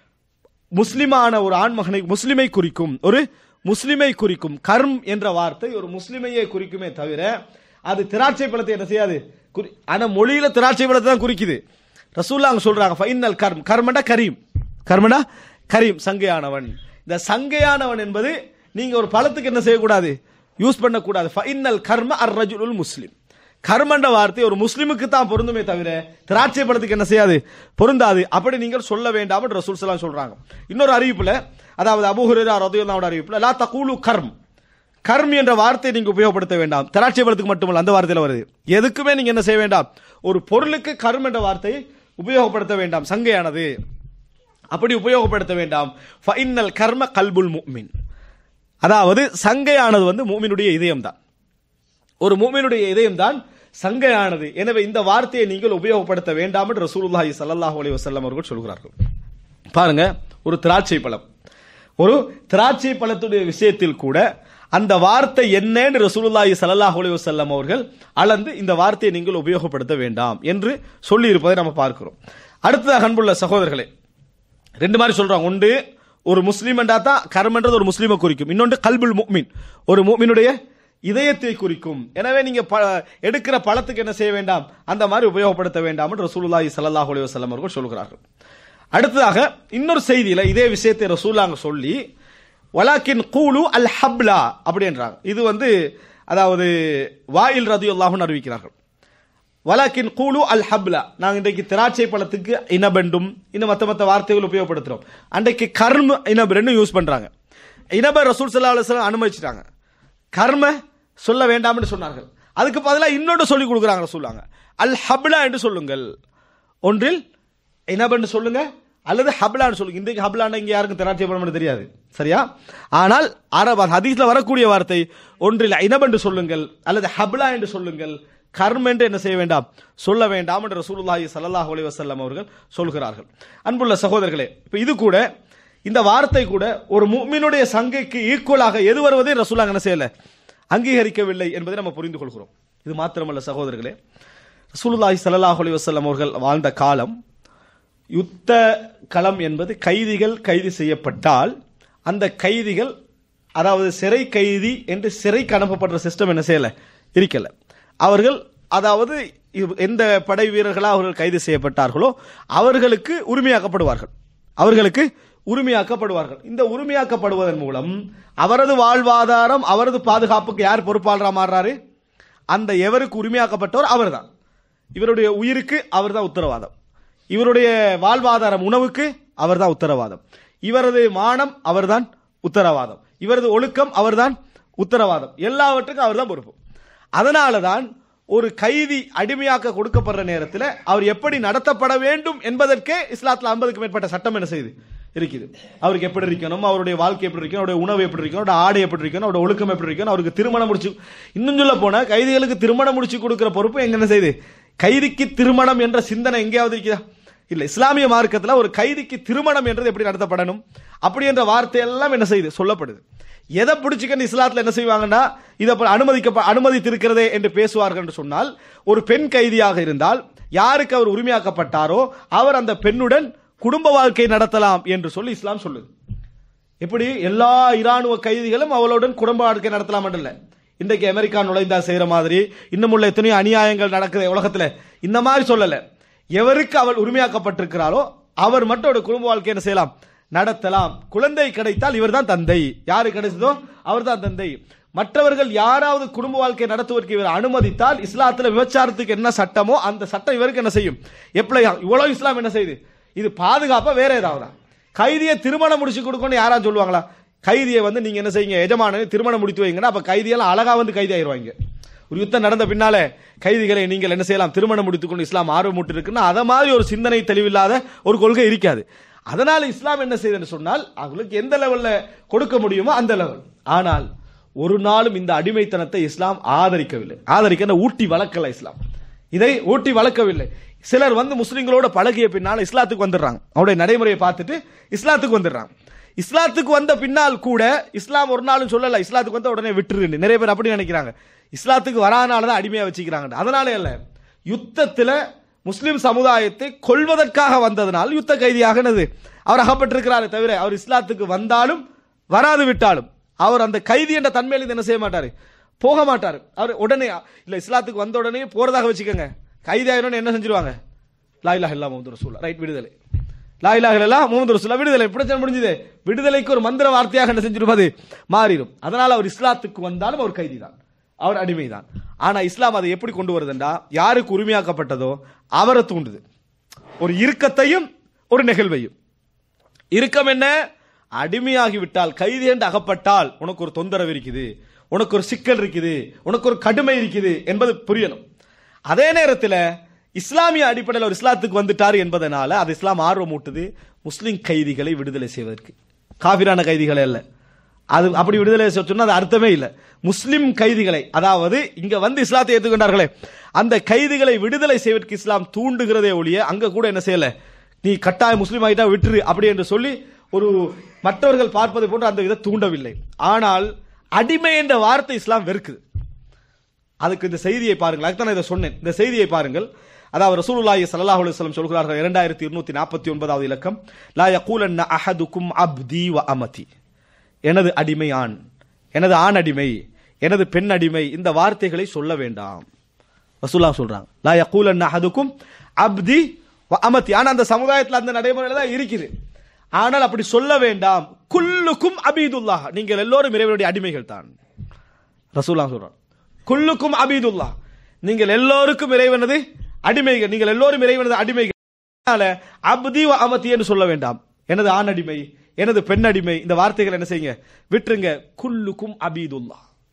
முஸ்லிமான ஒரு ஆண்மகனை முஸ்லிமை குறிக்கும் ஒரு முஸ்லிமை குறிக்கும் கர்ம் என்ற வார்த்தை ஒரு முஸ்லிமையே குறிக்குமே தவிர அது திராட்சை பழத்தை என்ன செய்யாது குறி- ஆனா மொழியில திராட்சை பழத்தை தான் குறிக்குது ரசூல்லா அங்க சொல்றாங்க ஃபைனல் கர்ம் கர்மண்டா கரீம் கர்மண்டா கரீம் சங்கையானவன் இந்த சங்கையானவன் என்பது நீங்க ஒரு பழத்துக்கு என்ன செய்யக்கூடாது யூஸ் பண்ணக்கூடாது ஃபைனல் கர்ம அர் ரஜுலுல் முஸ்லிம் கர்மண்ட வார்த்தை ஒரு முஸ்லிமுக்கு தான் பொருந்துமே தவிர திராட்சை பழத்துக்கு என்ன செய்யாது பொருந்தாது அப்படி நீங்கள் சொல்ல வேண்டாம் என்று ரசூல் ஸல்லல்லாஹு சொல்றாங்க இன்னொரு அறிவிப்புல அதாவது அபூ ஹுரைரா ரலியல்லாஹு அன்ஹு அறிவிப்புல லா தகூலு கர்ம் கர்ம் என்ற வார்த்தையை நீங்க உபயோகப்படுத்த வேண்டாம் திராட்சை பழத்துக்கு மட்டுமல்ல அந்த வார்த்தையில வருது எதுக்குமே நீங்க என்ன செய்ய வேண்டாம் ஒரு பொருளுக்கு கர்ம் என்ற வார்த்தையை உபயோகப்படுத்த வேண்டாம் சங்கையானது அப்படி உபயோகப்படுத்த வேண்டாம் ஃபைனல் கர்ம கல்புல் முஃமின் அதாவது சங்கையானது வந்து மூமினுடைய இதயம் தான் ஒரு மூமினுடைய இதயம் தான் சங்கையானது எனவே இந்த வார்த்தையை நீங்கள் உபயோகப்படுத்த வேண்டாம் என்று ரசூலுல்லாஹி ஸல்லல்லாஹு அலைஹி வஸல்லம் அவர்கள் சொல்கிறார்கள் பாருங்க ஒரு திராட்சை பழம் ஒரு திராட்சை பழத்துடைய விஷயத்தில் கூட அந்த வார்த்தை என்னன்னு ரசூலுல்லாஹி ஸல்லல்லாஹு அலைஹி வஸல்லம் அவர்கள் அளந்து இந்த வார்த்தையை நீங்கள் உபயோகப்படுத்த வேண்டாம் என்று சொல்லி இருப்பதை நம்ம பார்க்கிறோம் அடுத்ததாக அன்புள்ள சகோதரர்களே ரெண்டு மாதிரி சொல்றாங்க ஒன்று ஒரு முஸ்லீம் என்றா தான் கர்மன்றது ஒரு முஸ்லீமை குறிக்கும் இன்னொன்று கல்புல் முக்மின் ஒரு முக்மினுடைய இதயத்தை குறிக்கும் எனவே நீங்க ப- எடுக்கிற பழத்துக்கு என்ன செய்ய வேண்டாம் அந்த மாதிரி உபயோகப்படுத்த வேண்டாம் என்று ரசூலுல்லாஹி ஸல்லல்லாஹு அலைஹி வஸல்லம் அவர்கள் சொல்கிறார்கள் அடுத்ததாக இன்னொரு செய்தியில இதே விஷயத்தை ரசூலாங்க சொல்லி வலாக்கின் கூலு அல் ஹப்லா அப்படின்றாங்க இது வந்து அதாவது வாயில் ரதியுல்லாஹுன்னு அறிவிக்கிறார்கள் வலாக்கின் கூலு அல் ஹப்லா நாங்க இன்றைக்கு திராட்சை பழத்துக்கு இனபெண்டும் இன்னும் மத்த மத்த வார்த்தைகள் உபயோகப்படுத்துறோம் அன்றைக்கு கர்ம இனப் ரெண்டும் யூஸ் பண்றாங்க இனப ரசூல் சல்லா அலுவலம் அனுமதிச்சிட்டாங்க கர்ம சொல்ல வேண்டாம்னு சொன்னார்கள் அதுக்கு பதிலாக இன்னொன்று சொல்லி கொடுக்குறாங்க சொல்லுவாங்க அல் ஹப்லா என்று சொல்லுங்கள் ஒன்றில் இனபென்று சொல்லுங்க அல்லது ஹப்லான்னு சொல்லுங்க இன்றைக்கு ஹப்லான்னு இங்கே யாருக்கும் தெராட்சியப்படும் தெரியாது சரியா ஆனால் அரபு ஹதீஸ்ல வரக்கூடிய வார்த்தை ஒன்றில் இனபென்று சொல்லுங்கள் அல்லது ஹப்லா என்று சொல்லுங்கள் கர்ம் என்று என்ன செய்ய வேண்டாம் சொல்ல வேண்டாம் என்று ரசூலுல்லாஹி ஸல்லல்லாஹு அலைஹி வஸல்லம் அவர்கள் சொல்கிறார்கள் அன்புள்ள சகோதரர்களே இப்போ இது கூட இந்த வார்த்தை கூட ஒரு முஃமினுடைய சங்கைக்கு ஈக்குவலாக எது வருவதை ரசூலாங்க என்ன செய்யல அங்கீகரிக்கவில்லை என்பதை நம்ம புரிந்து கொள்கிறோம் இது மாத்திரமல்ல சகோதரர்களே ரசூலுல்லாஹி ஸல்லல்லாஹு அலைஹி வஸல்லம் அவர்கள் வாழ்ந்த காலம் யுத்த களம் என்பது கைதிகள் கைது செய்யப்பட்டால் அந்த கைதிகள் அதாவது சிறை கைதி என்று சிறைக்கு அனுப்பப்படுற சிஸ்டம் என்ன செய்யல இருக்கல அவர்கள் அதாவது இவ்- எந்த படை வீரர்களாக அவர்கள் கைது செய்யப்பட்டார்களோ அவர்களுக்கு உரிமையாக்கப்படுவார்கள் அவர்களுக்கு உரிமையாக்கப்படுவார்கள் இந்த உரிமையாக்கப்படுவதன் மூலம் அவரது வாழ்வாதாரம் அவரது பாதுகாப்புக்கு யார் பொறுப்பாளராக மாறுறாரு அந்த எவருக்கு உரிமையாக்கப்பட்டவர் அவர்தான் இவருடைய உயிருக்கு அவர்தான் உத்தரவாதம் இவருடைய வாழ்வாதாரம் உணவுக்கு அவர்தான் உத்தரவாதம் இவரது மானம் அவர்தான் உத்தரவாதம் இவரது ஒழுக்கம் அவர்தான் உத்தரவாதம் எல்லாவற்றுக்கும் அவர்தான் பொறுப்பு அதனால தான் ஒரு கைதி அடிமையாக்க கொடுக்கப்படுற நேரத்தில் அவர் எப்படி நடத்தப்பட வேண்டும் என்பதற்கே இஸ்லாத்தில் ஐம்பதுக்கு மேற்பட்ட சட்டம் என்ன செய்யுது இருக்குது அவருக்கு எப்படி இருக்கணும் அவருடைய வாழ்க்கை எப்படி இருக்கணும் அவருடைய உணவு எப்படி இருக்கணும் அவருடைய ஆடை எப்படி இருக்கணும் அவருடைய ஒழுக்கம் எப்படி இருக்கணும் அவருக்கு திருமணம் முடிச்சு இன்னும் சொல்ல போனா கைதிகளுக்கு திருமணம் முடிச்சு கொடுக்கிற பொறுப்பு எங்க என்ன செய்யுது கைதிக்கு திருமணம் என்ற சிந்தனை எங்கேயாவது இருக்குதா இல்ல இஸ்லாமிய மார்க்கத்துல ஒரு கைதிக்கு திருமணம் என்றது எப்படி நடத்தப்படணும் அப்படி என்ற வார்த்தை எல்லாம் என்ன செய்யுது சொல்லப்படுது எதை பிடிச்சிக்கன்னு இஸ்லாத்துல என்ன செய்வாங்கன்னா இதை அப்ப அனுமதிக்க அனுமதித்திருக்கிறதே என்று பேசுவார்கள் என்று சொன்னால் ஒரு பெண் கைதியாக இருந்தால் யாருக்கு அவர் உரிமையாக்கப்பட்டாரோ அவர் அந்த பெண்ணுடன் குடும்ப வாழ்க்கை நடத்தலாம் என்று சொல்லி இஸ்லாம் சொல்லுது எப்படி எல்லா இராணுவ கைதிகளும் அவளுடன் குடும்ப வாழ்க்கை நடத்தலாம் இல்ல இன்றைக்கு அமெரிக்கா நுழைந்தா செய்யற மாதிரி இன்னும் உள்ள எத்தனையோ அநியாயங்கள் நடக்குது உலகத்துல இந்த மாதிரி சொல்லல எவருக்கு அவள் உரிமையாக்கப்பட்டிருக்கிறாளோ அவர் மட்டும் அவருடைய குடும்ப வாழ்க்கை என்ன செய்யலாம் நடத்தலாம் குழந்தை கிடைத்தால் இவர்தான் தந்தை யாரு கிடைச்சதோ அவர்தான் தந்தை மற்றவர்கள் யாராவது குடும்ப வாழ்க்கை நடத்துவதற்கு இவர் அனுமதித்தால் இஸ்லாத்துல விபச்சாரத்துக்கு என்ன சட்டமோ அந்த சட்டம் இவருக்கு என்ன செய்யும் எப்படி இவ்வளவு இஸ்லாம் என்ன செய்யுது இது பாதுகாப்பா வேற ஏதாவது கைதியை திருமணம் முடிச்சு கொடுக்கணும்னு யாரா சொல்லுவாங்களா கைதியை வந்து நீங்க என்ன செய்யுங்க எஜமானனை திருமணம் முடித்து வைங்கன்னா அப்ப கைதியெல்லாம் அழகா வந்து கைதி ஆயிருவாங்க ஒரு யுத்தம் நடந்த பின்னாலே கைதிகளை நீங்கள் என்ன செய்யலாம் திருமணம் முடித்துக்கொண்டு இஸ்லாம் ஆர்வமூட்டு இருக்குன்னா அதை மாதிரி ஒரு சிந்தனை தெளிவில்லாத ஒரு கொள்கை இருக்காது அதனால இஸ்லாம் என்ன செய்யுதுன்னு சொன்னால் அவங்களுக்கு எந்த லெவல்ல கொடுக்க முடியுமோ அந்த லெவல் ஆனால் ஒரு நாளும் இந்த அடிமைத்தனத்தை இஸ்லாம் ஆதரிக்கவில்லை ஆதரிக்க ஊட்டி வளர்க்கல இஸ்லாம் இதை ஊட்டி வளர்க்கவில்லை சிலர் வந்து முஸ்லிம்களோட பழகிய பின்னால் இஸ்லாத்துக்கு வந்துடுறாங்க அவருடைய நடைமுறையை பார்த்துட்டு இஸ்லாத்துக்கு வந்துடுறாங்க இஸ்லாத்துக்கு வந்த பின்னால் கூட இஸ்லாம் ஒரு நாளும் சொல்லல இஸ்லாத்துக்கு வந்த உடனே விட்டுருன்னு நிறைய பேர் அப்படி நினைக்கிறாங்க இஸ்லாத்துக்கு வராதனால தான் அடிமையா வச்சுக்கிறாங்க அதனாலே அல்ல யுத்தத்துல முஸ்லிம் சமுதாயத்தை கொல்வதற்காக வந்ததனால் யுத்த கைதியாக என்னது அவர் அகப்பட்டிருக்கிறாரே தவிர அவர் இஸ்லாத்துக்கு வந்தாலும் வராது விட்டாலும் அவர் அந்த கைதி என்ற தன்மையில என்ன செய்ய மாட்டாரு போக மாட்டாரு அவர் உடனே இல்ல இஸ்லாத்துக்கு வந்த உடனே போறதாக வச்சுக்கோங்க கைதி ஆயிரம் என்ன செஞ்சிருவாங்க லா இலாஹ இல்லா முகமது ரசூல்லா ரைட் விடுதலை லா இலாஹ இல்லா முகமது ரசூல்லா விடுதலை பிரச்சனை முடிஞ்சது விடுதலைக்கு ஒரு மந்திர வார்த்தையாக என்ன செஞ்சிருப்பது மாறிடும் அதனால அவர் இஸ்லாத்துக்கு வந்தாலும் அவர் கைதி தான் அவர் அடிமைதான் ஆனா இஸ்லாம் அதை எப்படி கொண்டு வருதுண்டா யாருக்கு உரிமையாக்கப்பட்டதோ அவரை தூண்டுது ஒரு இறுக்கத்தையும் ஒரு நிகழ்வையும் இறுக்கம் என்ன அடிமையாகி விட்டால் கைதி என்று அகப்பட்டால் உனக்கு ஒரு தொந்தரவு இருக்குது உனக்கு ஒரு சிக்கல் இருக்குது உனக்கு ஒரு கடுமை இருக்குது என்பது புரியணும் அதே நேரத்தில் இஸ்லாமிய அடிப்படையில் ஒரு இஸ்லாத்துக்கு வந்துட்டார் என்பதனால அது இஸ்லாம் ஆர்வம் ஊட்டுது முஸ்லிம் கைதிகளை விடுதலை செய்வதற்கு காபிரான கைதிகளை அல்ல அது அப்படி விடுதலை சொன்னா அது அர்த்தமே இல்லை முஸ்லிம் கைதிகளை அதாவது இங்க வந்து இஸ்லாத்தை ஏற்றுக்கொண்டார்களே அந்த கைதிகளை விடுதலை செய்வதற்கு இஸ்லாம் தூண்டுகிறதே ஒழிய அங்க கூட என்ன செய்யல நீ கட்டாய முஸ்லீம் ஆகிட்டா விட்டுரு அப்படி என்று சொல்லி ஒரு மற்றவர்கள் பார்ப்பதை போன்று அந்த இதை தூண்டவில்லை ஆனால் அடிமை என்ற வார்த்தை இஸ்லாம் வெறுக்குது அதுக்கு இந்த செய்தியை பாருங்கள் அதுக்கு நான் இதை சொன்னேன் இந்த செய்தியை பாருங்கள் அதாவது ரசூலுல்லாஹி ஸல்லல்லாஹு அலைஹி வஸல்லம் சொல்கிறார்கள் இரண்டாயிரத்தி இருநூத்தி நாற்பத்தி ஒன்பதாவது இலக்கம் லா யகூலன்ன அஹதுக்கும் அப்தி வ அமதி எனது அடிமை ஆண் எனது ஆண் அடிமை எனது பெண் அடிமை இந்த வார்த்தைகளை சொல்ல வேண்டாம் ரசூல்லா சொல்றாங்க லா யகூலன்ன அஹதுக்கும் அப்தி வ அமதி ஆனா அந்த சமுதாயத்தில் அந்த நடைமுறையில தான் இருக்குது ஆனால் அப்படி சொல்ல வேண்டாம் குல்லுக்கும் அபீதுல்லாஹ் நீங்கள் எல்லோரும் இறைவனுடைய அடிமைகள் தான் ரசூல்லா சொல்றான் குல்லுக்கும் அபீதுல்லா நீங்கள் எல்லோருக்கும் இறைவனது அடிமைகள் நீங்கள் எல்லோரும் இறைவனது அடிமைகள் அதனால அப்தி வ அமதி என்று சொல்ல வேண்டாம் எனது ஆண் அடிமை எனது பெண் அடிமை இந்த வார்த்தைகள் என்ன செய்யுங்க விட்டுருங்க குல்லுக்கும் அபீதுல்லா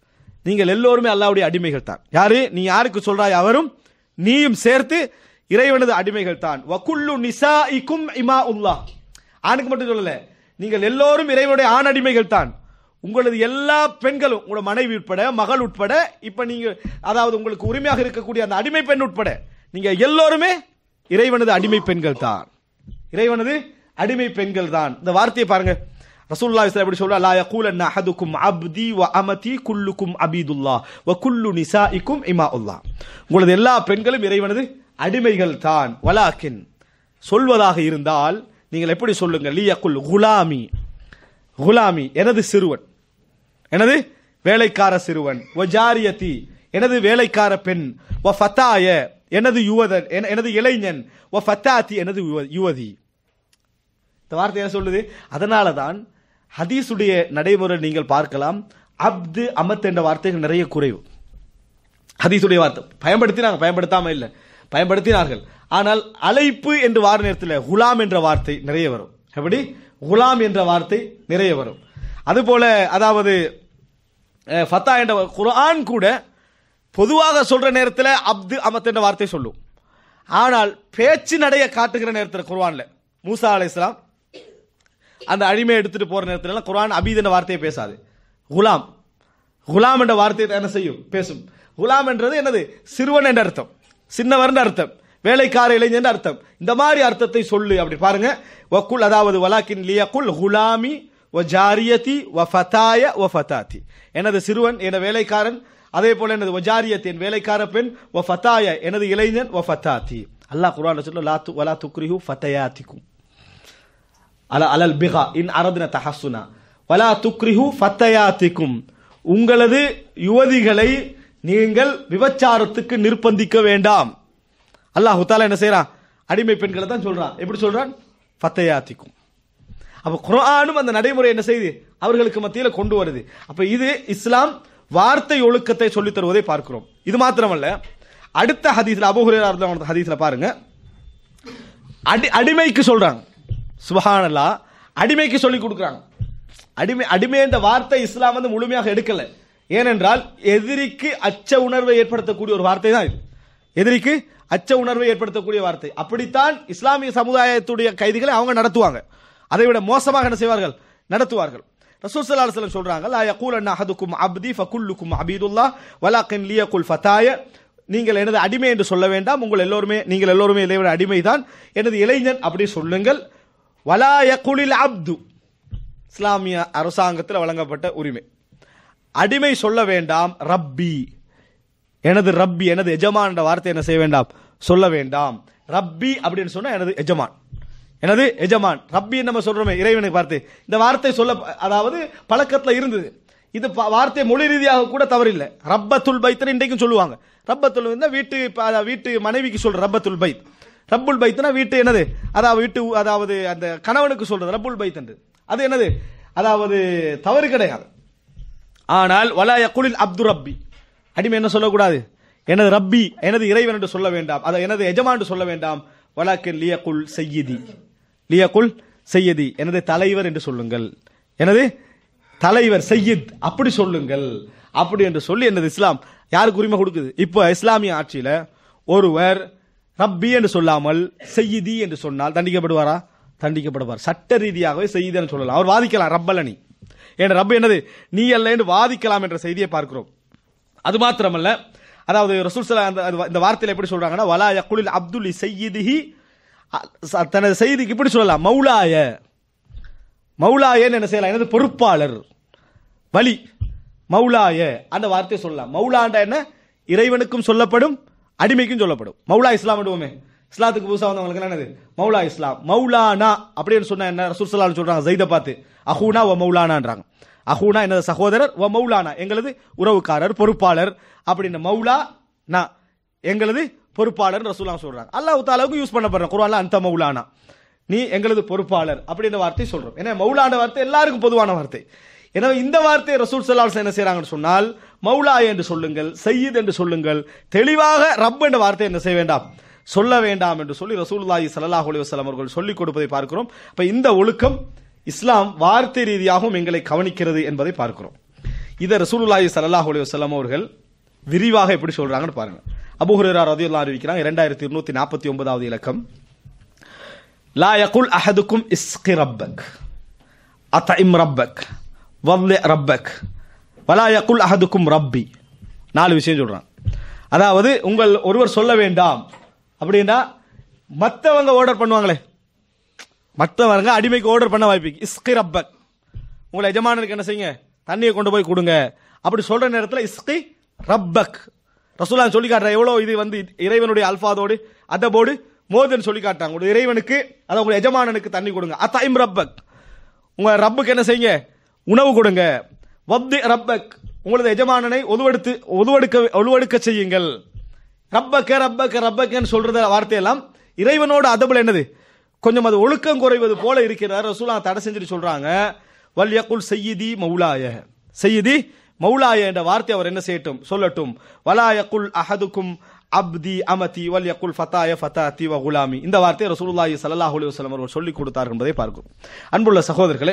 நீங்கள் எல்லோருமே அல்லாஹ்வுடைய அடிமைகள் தான் யாரு நீ யாருக்கு சொல்றாய் அவரும் நீயும் சேர்த்து இறைவனது அடிமைகள் தான் வகுல்லு நிசாஇக்கும் இமா உல்லாஹ் ஆணுக்கு மட்டும் சொல்லல நீங்கள் எல்லோரும் இறைவனுடைய ஆண் அடிமைகள் தான் உங்களது எல்லா பெண்களும் உங்களோட மனைவி உட்பட மகள் உட்பட இப்ப நீங்க அதாவது உங்களுக்கு உரிமையாக இருக்கக்கூடிய அந்த அடிமை பெண் உட்பட நீங்க எல்லோருமே இறைவனது அடிமை பெண்கள் தான் இறைவனது அடிமை பெண்கள் தான் இந்த வார்த்தையை பாருங்க ரசூலுல்லாஹி ஸல்லல்லாஹு எப்படி சொல்றா லா யகூலன்ன அஹதுக்கும் அப்தி வ அமதி குல்லுக்கும் அபீதுல்லாஹ் வ குல்லு நிசாஇக்கும் இமாஉல்லாஹ் உங்களது எல்லா பெண்களும் இறைவனது அடிமைகள் தான் வலாக்கின் சொல்வதாக இருந்தால் நீங்கள் எப்படி சொல்லுங்க லியகுல் குலாமி குலாமி எனது சிறுவன் எனது வேலைக்கார சிறுவன் ஒ ஜாரியத்தி எனது வேலைக்கார பெண் ஒ ஃபத்தாய எனது யுவதன் என- எனது இளைஞன் ஒ ஃபத்தாத்தி எனது யுவ- யுவதி இந்த வார்த்தை என்ன சொல்லுது அதனால தான் ஹதீஸுடைய நடைமுறை நீங்கள் பார்க்கலாம் அப்து அமத் என்ற வார்த்தைகள் நிறைய குறைவு ஹதீஸுடைய வார்த்தை பயன்படுத்தினாங்க பயன்படுத்தாம இல்லை பயன்படுத்தினார்கள் ஆனால் அழைப்பு என்று வார நேரத்தில் குலாம் என்ற வார்த்தை நிறைய வரும் எப்படி குலாம் என்ற வார்த்தை நிறைய வரும் அதுபோல அதாவது அஹ், ஃபத்தா என்ற குர்ஆன் கூட பொதுவாக சொல்ற நேரத்தில் அப்து அமத் என்ற வார்த்தை சொல்லும் ஆனால் பேச்சு நடைய காட்டுகிற நேரத்தில் குர்ஆன்ல மூசா அலைஹிஸ்ஸலாம் அந்த அடிமையை எடுத்துட்டு போற நேரத்துல எல்லாம் குர்ஆன் அபீத் என்ற வார்த்தையை பேசாது குலாம் குலாம் என்ற வார்த்தையை என்ன செய்யும் பேசும் குலாம் என்றது என்னது சிறுவன் என்ற அர்த்தம் சின்னவர் அர்த்தம் வேலைக்கார இளைஞன் என்ற அர்த்தம் இந்த மாதிரி அர்த்தத்தை சொல்லு அப்படி பாருங்க வக்குல் அதாவது வலாக்கின் லியக்குல் குலாமி வ ஜாரியதி வ ஃபதாய வ ஃபதாத்தி எனது சிறுவன் என வேலைக்காரன் அதே போல எனது வஜாரியத் என் வேலைக்கார பெண் வ ஃபதாய எனது இளைஞன் வ ஃபதாத்தி அல்லாஹ் குர்ஆன்ல சொல்ல லா து வலா துக்ரிஹு ஃபதயாத்திக்கும் அல அலல் பிகா இன் அரதுன தஹசுனா வலா துக்ரிஹு ஃபத்தயாத்திக்கும் உங்களது யுவதிகளை நீங்கள் விபச்சாரத்துக்கு நிர்பந்திக்க வேண்டாம் அல்லாஹ் தாலா என்ன செய்றான் அடிமை பெண்களை தான் சொல்றான் எப்படி சொல்றான் ஃபத்தயாத்திக்கும் அப்ப குர்ஆனும் அந்த நடைமுறை என்ன செய்யுது அவர்களுக்கு மத்தியில கொண்டு வருது அப்ப இது இஸ்லாம் வார்த்தை ஒழுக்கத்தை சொல்லித் தருவதை பார்க்கிறோம் இது மாத்திரமல்ல அடுத்த ஹதீஸ்ல அபூ ஹுரைரா ரலியல்லாஹு அன்ஹு ஹதீஸ்ல பாருங்க அடி அடிமைக்கு சொல்றாங்க சுபஹானல்லா அடிமைக்கு சொல்லி கொடுக்குறாங்க அடிமை அடிமை என்ற வார்த்தை இஸ்லாம் வந்து முழுமையாக எடுக்கல ஏனென்றால் எதிரிக்கு அச்ச உணர்வை ஏற்படுத்தக்கூடிய ஒரு வார்த்தை தான் இது எதிரிக்கு அச்ச உணர்வை ஏற்படுத்தக்கூடிய வார்த்தை அப்படித்தான் இஸ்லாமிய சமுதாயத்துடைய கைதிகளை அவங்க நடத்துவாங்க அதை விட மோசமாக என்ன செய்வார்கள் நடத்துவார்கள் ரசூல் ஸல்லல்லாஹு அலைஹி வஸல்லம் சொல்றாங்க லா யகூலன்ன அஹதுக்கும் அப்தி ஃபகுல்லுக்கும் அபீதுல்லாஹ் வலாக்கின் லியகுல் ஃபதாய நீங்கள் எனது அடிமை என்று சொல்ல வேண்டாம் உங்கள் எல்லோருமே நீங்கள் எல்லோருமே இறைவன் அடிமைதான் எனது இளைஞன் அப்படி சொல்லுங்கள் வலா யகுலில் அப்து இஸ்லாமிய அரசாங்கத்தில் வழங்கப்பட்ட உரிமை அடிமை சொல்ல வேண்டாம் ரப்பி எனது ரப்பி எனது எஜமான் என்ற வார்த்தை என்ன செய்ய வேண்டாம் சொல்ல வேண்டாம் ரப்பி அப்படின்னு சொன்னா எனது எஜமான் எனது எஜமான் ரப்பி நம்ம சொல்றோமே இறைவனை பார்த்து இந்த வார்த்தை சொல்ல அதாவது பழக்கத்துல இருந்தது இது ப- வார்த்தை மொழி ரீதியாக கூட தவறில்லை ரப்பத்துல் பைத்னு இன்றைக்கும் சொல்லுவாங்க ரப்பத்துல் இருந்தா வீட்டு ப- அதாவது வீட்டு மனைவிக்கு சொல்ற ரப்பத்துல் பைத் ரப்புல் பைத்னா வீட்டு என்னது அதாவது வீட்டு அதாவது அந்த கணவனுக்கு சொல்றது ரப்புல் பைத் என்று அது என்னது அதாவது தவறு கிடையாது ஆனால் வலா யகுலில் அப்து ரப்பி அடிமை என்ன சொல்லக்கூடாது எனது ரப்பி எனது இறைவன் என்று சொல்ல வேண்டாம் அதை எனது எஜமான் என்று சொல்ல வேண்டாம் வலாக்கின் லியகுல் செய்யதி லியகுல் செய்யதி எனது தலைவர் என்று சொல்லுங்கள் எனது தலைவர் சையீத் அப்படி சொல்லுங்கள் அப்படி என்று சொல்லி எனது இஸ்லாம் யாருக்கு உரிமை கொடுக்குது இப்போ இஸ்லாமிய ஆட்சியில ஒருவர் ரப்பி என்று சொல்லாமல் செய்யதி என்று சொன்னால் தண்டிக்கப்படுவாரா தண்டிக்கப்படுவார் சட்ட ரீதியாகவே செய்தி என்று சொல்லலாம் அவர் வாதிக்கலாம் ரப்பலனி என் ரப்பு என்னது நீ அல்ல என்று வாதிக்கலாம் என்ற செய்தியை பார்க்கிறோம் அது மாத்திரமல்ல அதாவது ரசூல் ஸல்லல்லாஹு அந்த அது இந்த வார்த்தையில எப்படி சொல்றாங்கன்னா வலா யக்குலில் அப்துல் செய்யிதிஹி தனது செய்திக்கு இப்படி சொல்லலாம் மௌலாய மௌலாயன்னு என்ன செய்யலாம் எனது பொறுப்பாளர் வலி மௌலாய அந்த வார்த்தையை சொல்லலாம் மௌலாண்டா என்ன இறைவனுக்கும் சொல்லப்படும் அடிமைக்கும் சொல்லப்படும் மௌலா இஸ்லாம் விடுவோமே இஸ்லாத்துக்கு புதுசா வந்தவங்களுக்கு என்னது மௌலா இஸ்லாம் மௌலானா அப்படின்னு சொன்னா என்ன ரசூல் ஸல்லல்லாஹு அலைஹி சொல்றாங்க ஜைத பார்த்து அஹூனா வ மௌலானான்றாங்க அஹூனா எனது சகோதரர் வ மௌலானா எங்களது உறவுக்காரர் பொறுப்பாளர் அப்படின்னு மௌலா நா எங்களது பொறுப்பாளர் ரசூலாம் சொல்றாங்க அல்லாஹ் தாலாவுக்கு யூஸ் பண்ணப்படுற குர்ஆன்ல அந்த மௌலானா நீ எங்களது பொறுப்பாளர் அப்படின்ற வார்த்தை சொல்றோம் ஏன்னா மௌலான வார்த்தை எல்லாருக்கும் பொதுவான வார்த்தை எனவே இந்த வார்த்தையை ரசூல் ஸல்லல்லாஹு என்ன செய்றாங்கன்னு சொன்னால் மௌலா என்று சொல்லுங்கள் சையீத் என்று சொல்லுங்கள் தெளிவாக ரப் என்ற வார்த்தை என்ன செய்ய வேண்டாம் சொல்ல வேண்டாம் என்று சொல்லி ரசூலுல்லாஹி ஸல்லல்லாஹு அலைஹி வஸல்லம் அவர்கள் சொல்லிக் கொடுப்பதை பார்க்கிறோம் அப்ப இந்த ஒழுக்கம் இஸ்லாம் வார்த்தை ரீதியாகவும் எங்களை கவனிக்கிறது என்பதை பார்க்கிறோம் இதை ரசூலுல்லாஹி ஸல்லல்லாஹு அலைஹி வஸல்லம் அவர்கள் விரிவாக எப்படி சொல்றாங்கன்னு பாருங்க அபூ ஹுரைரா ரலியல்லாஹு அறிவிக்கிறாங்க 2249 ஒன்பதாவது இலக்கம் லா யகுல் அஹதுக்கும் இஸ்கி ரப்பக் அத்தஇம் ரப்பக் வவ்லி ரப்பக் வலா யகுல் அஹதுக்கும் ரப்பி நாலு விஷயம் சொல்றான் அதாவது உங்கள் ஒருவர் சொல்ல வேண்டாம் அப்படின்னா மற்றவங்க ஆர்டர் பண்ணுவாங்களே மற்றவங்க அடிமைக்கு ஆர்டர் பண்ண வாய்ப்பு இஸ்கி ரப்பக் உங்களை எஜமானனுக்கு என்ன செய்யுங்க தண்ணியை கொண்டு போய் கொடுங்க அப்படி சொல்ற நேரத்தில் இஸ்கி ரப்பக் ரசூலா சொல்லி காட்டுற எவ்வளோ இது வந்து இறைவனுடைய அல்பாதோடு அதபோடு மோதன் சொல்லி காட்டாங்க ஒரு இறைவனுக்கு அதை உங்க எஜமானனுக்கு தண்ணி கொடுங்க அத்தாயிம் ரப்பக் உங்க ரப்புக்கு என்ன செய்யுங்க உணவு கொடுங்க வப்தி ரப்பக் உங்களது எஜமானனை ஒதுவெடுத்து ஒதுவெடுக்க ஒழுவெடுக்க செய்யுங்கள் ரப்பக்க ரப்பக்க ரப்பக்கன்னு சொல்றத வார்த்தையெல்லாம் இறைவனோட அதபுல என்னது கொஞ்சம் அது ஒழுக்கம் குறைவது போல இருக்கிறார் ரசூலா தடை செஞ்சுட்டு சொல்றாங்க வல் யகுல் செய்யிதி மௌலாய செய்யிதி மௌலாய என்ற வார்த்தை அவர் என்ன செய்யட்டும் சொல்லட்டும் வலா யகுல் அஹதுக்கும் அப்தி அமதி வல் யகுல் ஃபதாய ஃபதாத்தி வ குலாமி இந்த வார்த்தையை ரசூலுல்லாஹி ஸல்லல்லாஹு அலைஹி வஸல்லம் அவர்கள் சொல்லிக் கொடுத்தார் என்பதை பார்க்கிறோம் அன்புள்ள சகோதரர்களே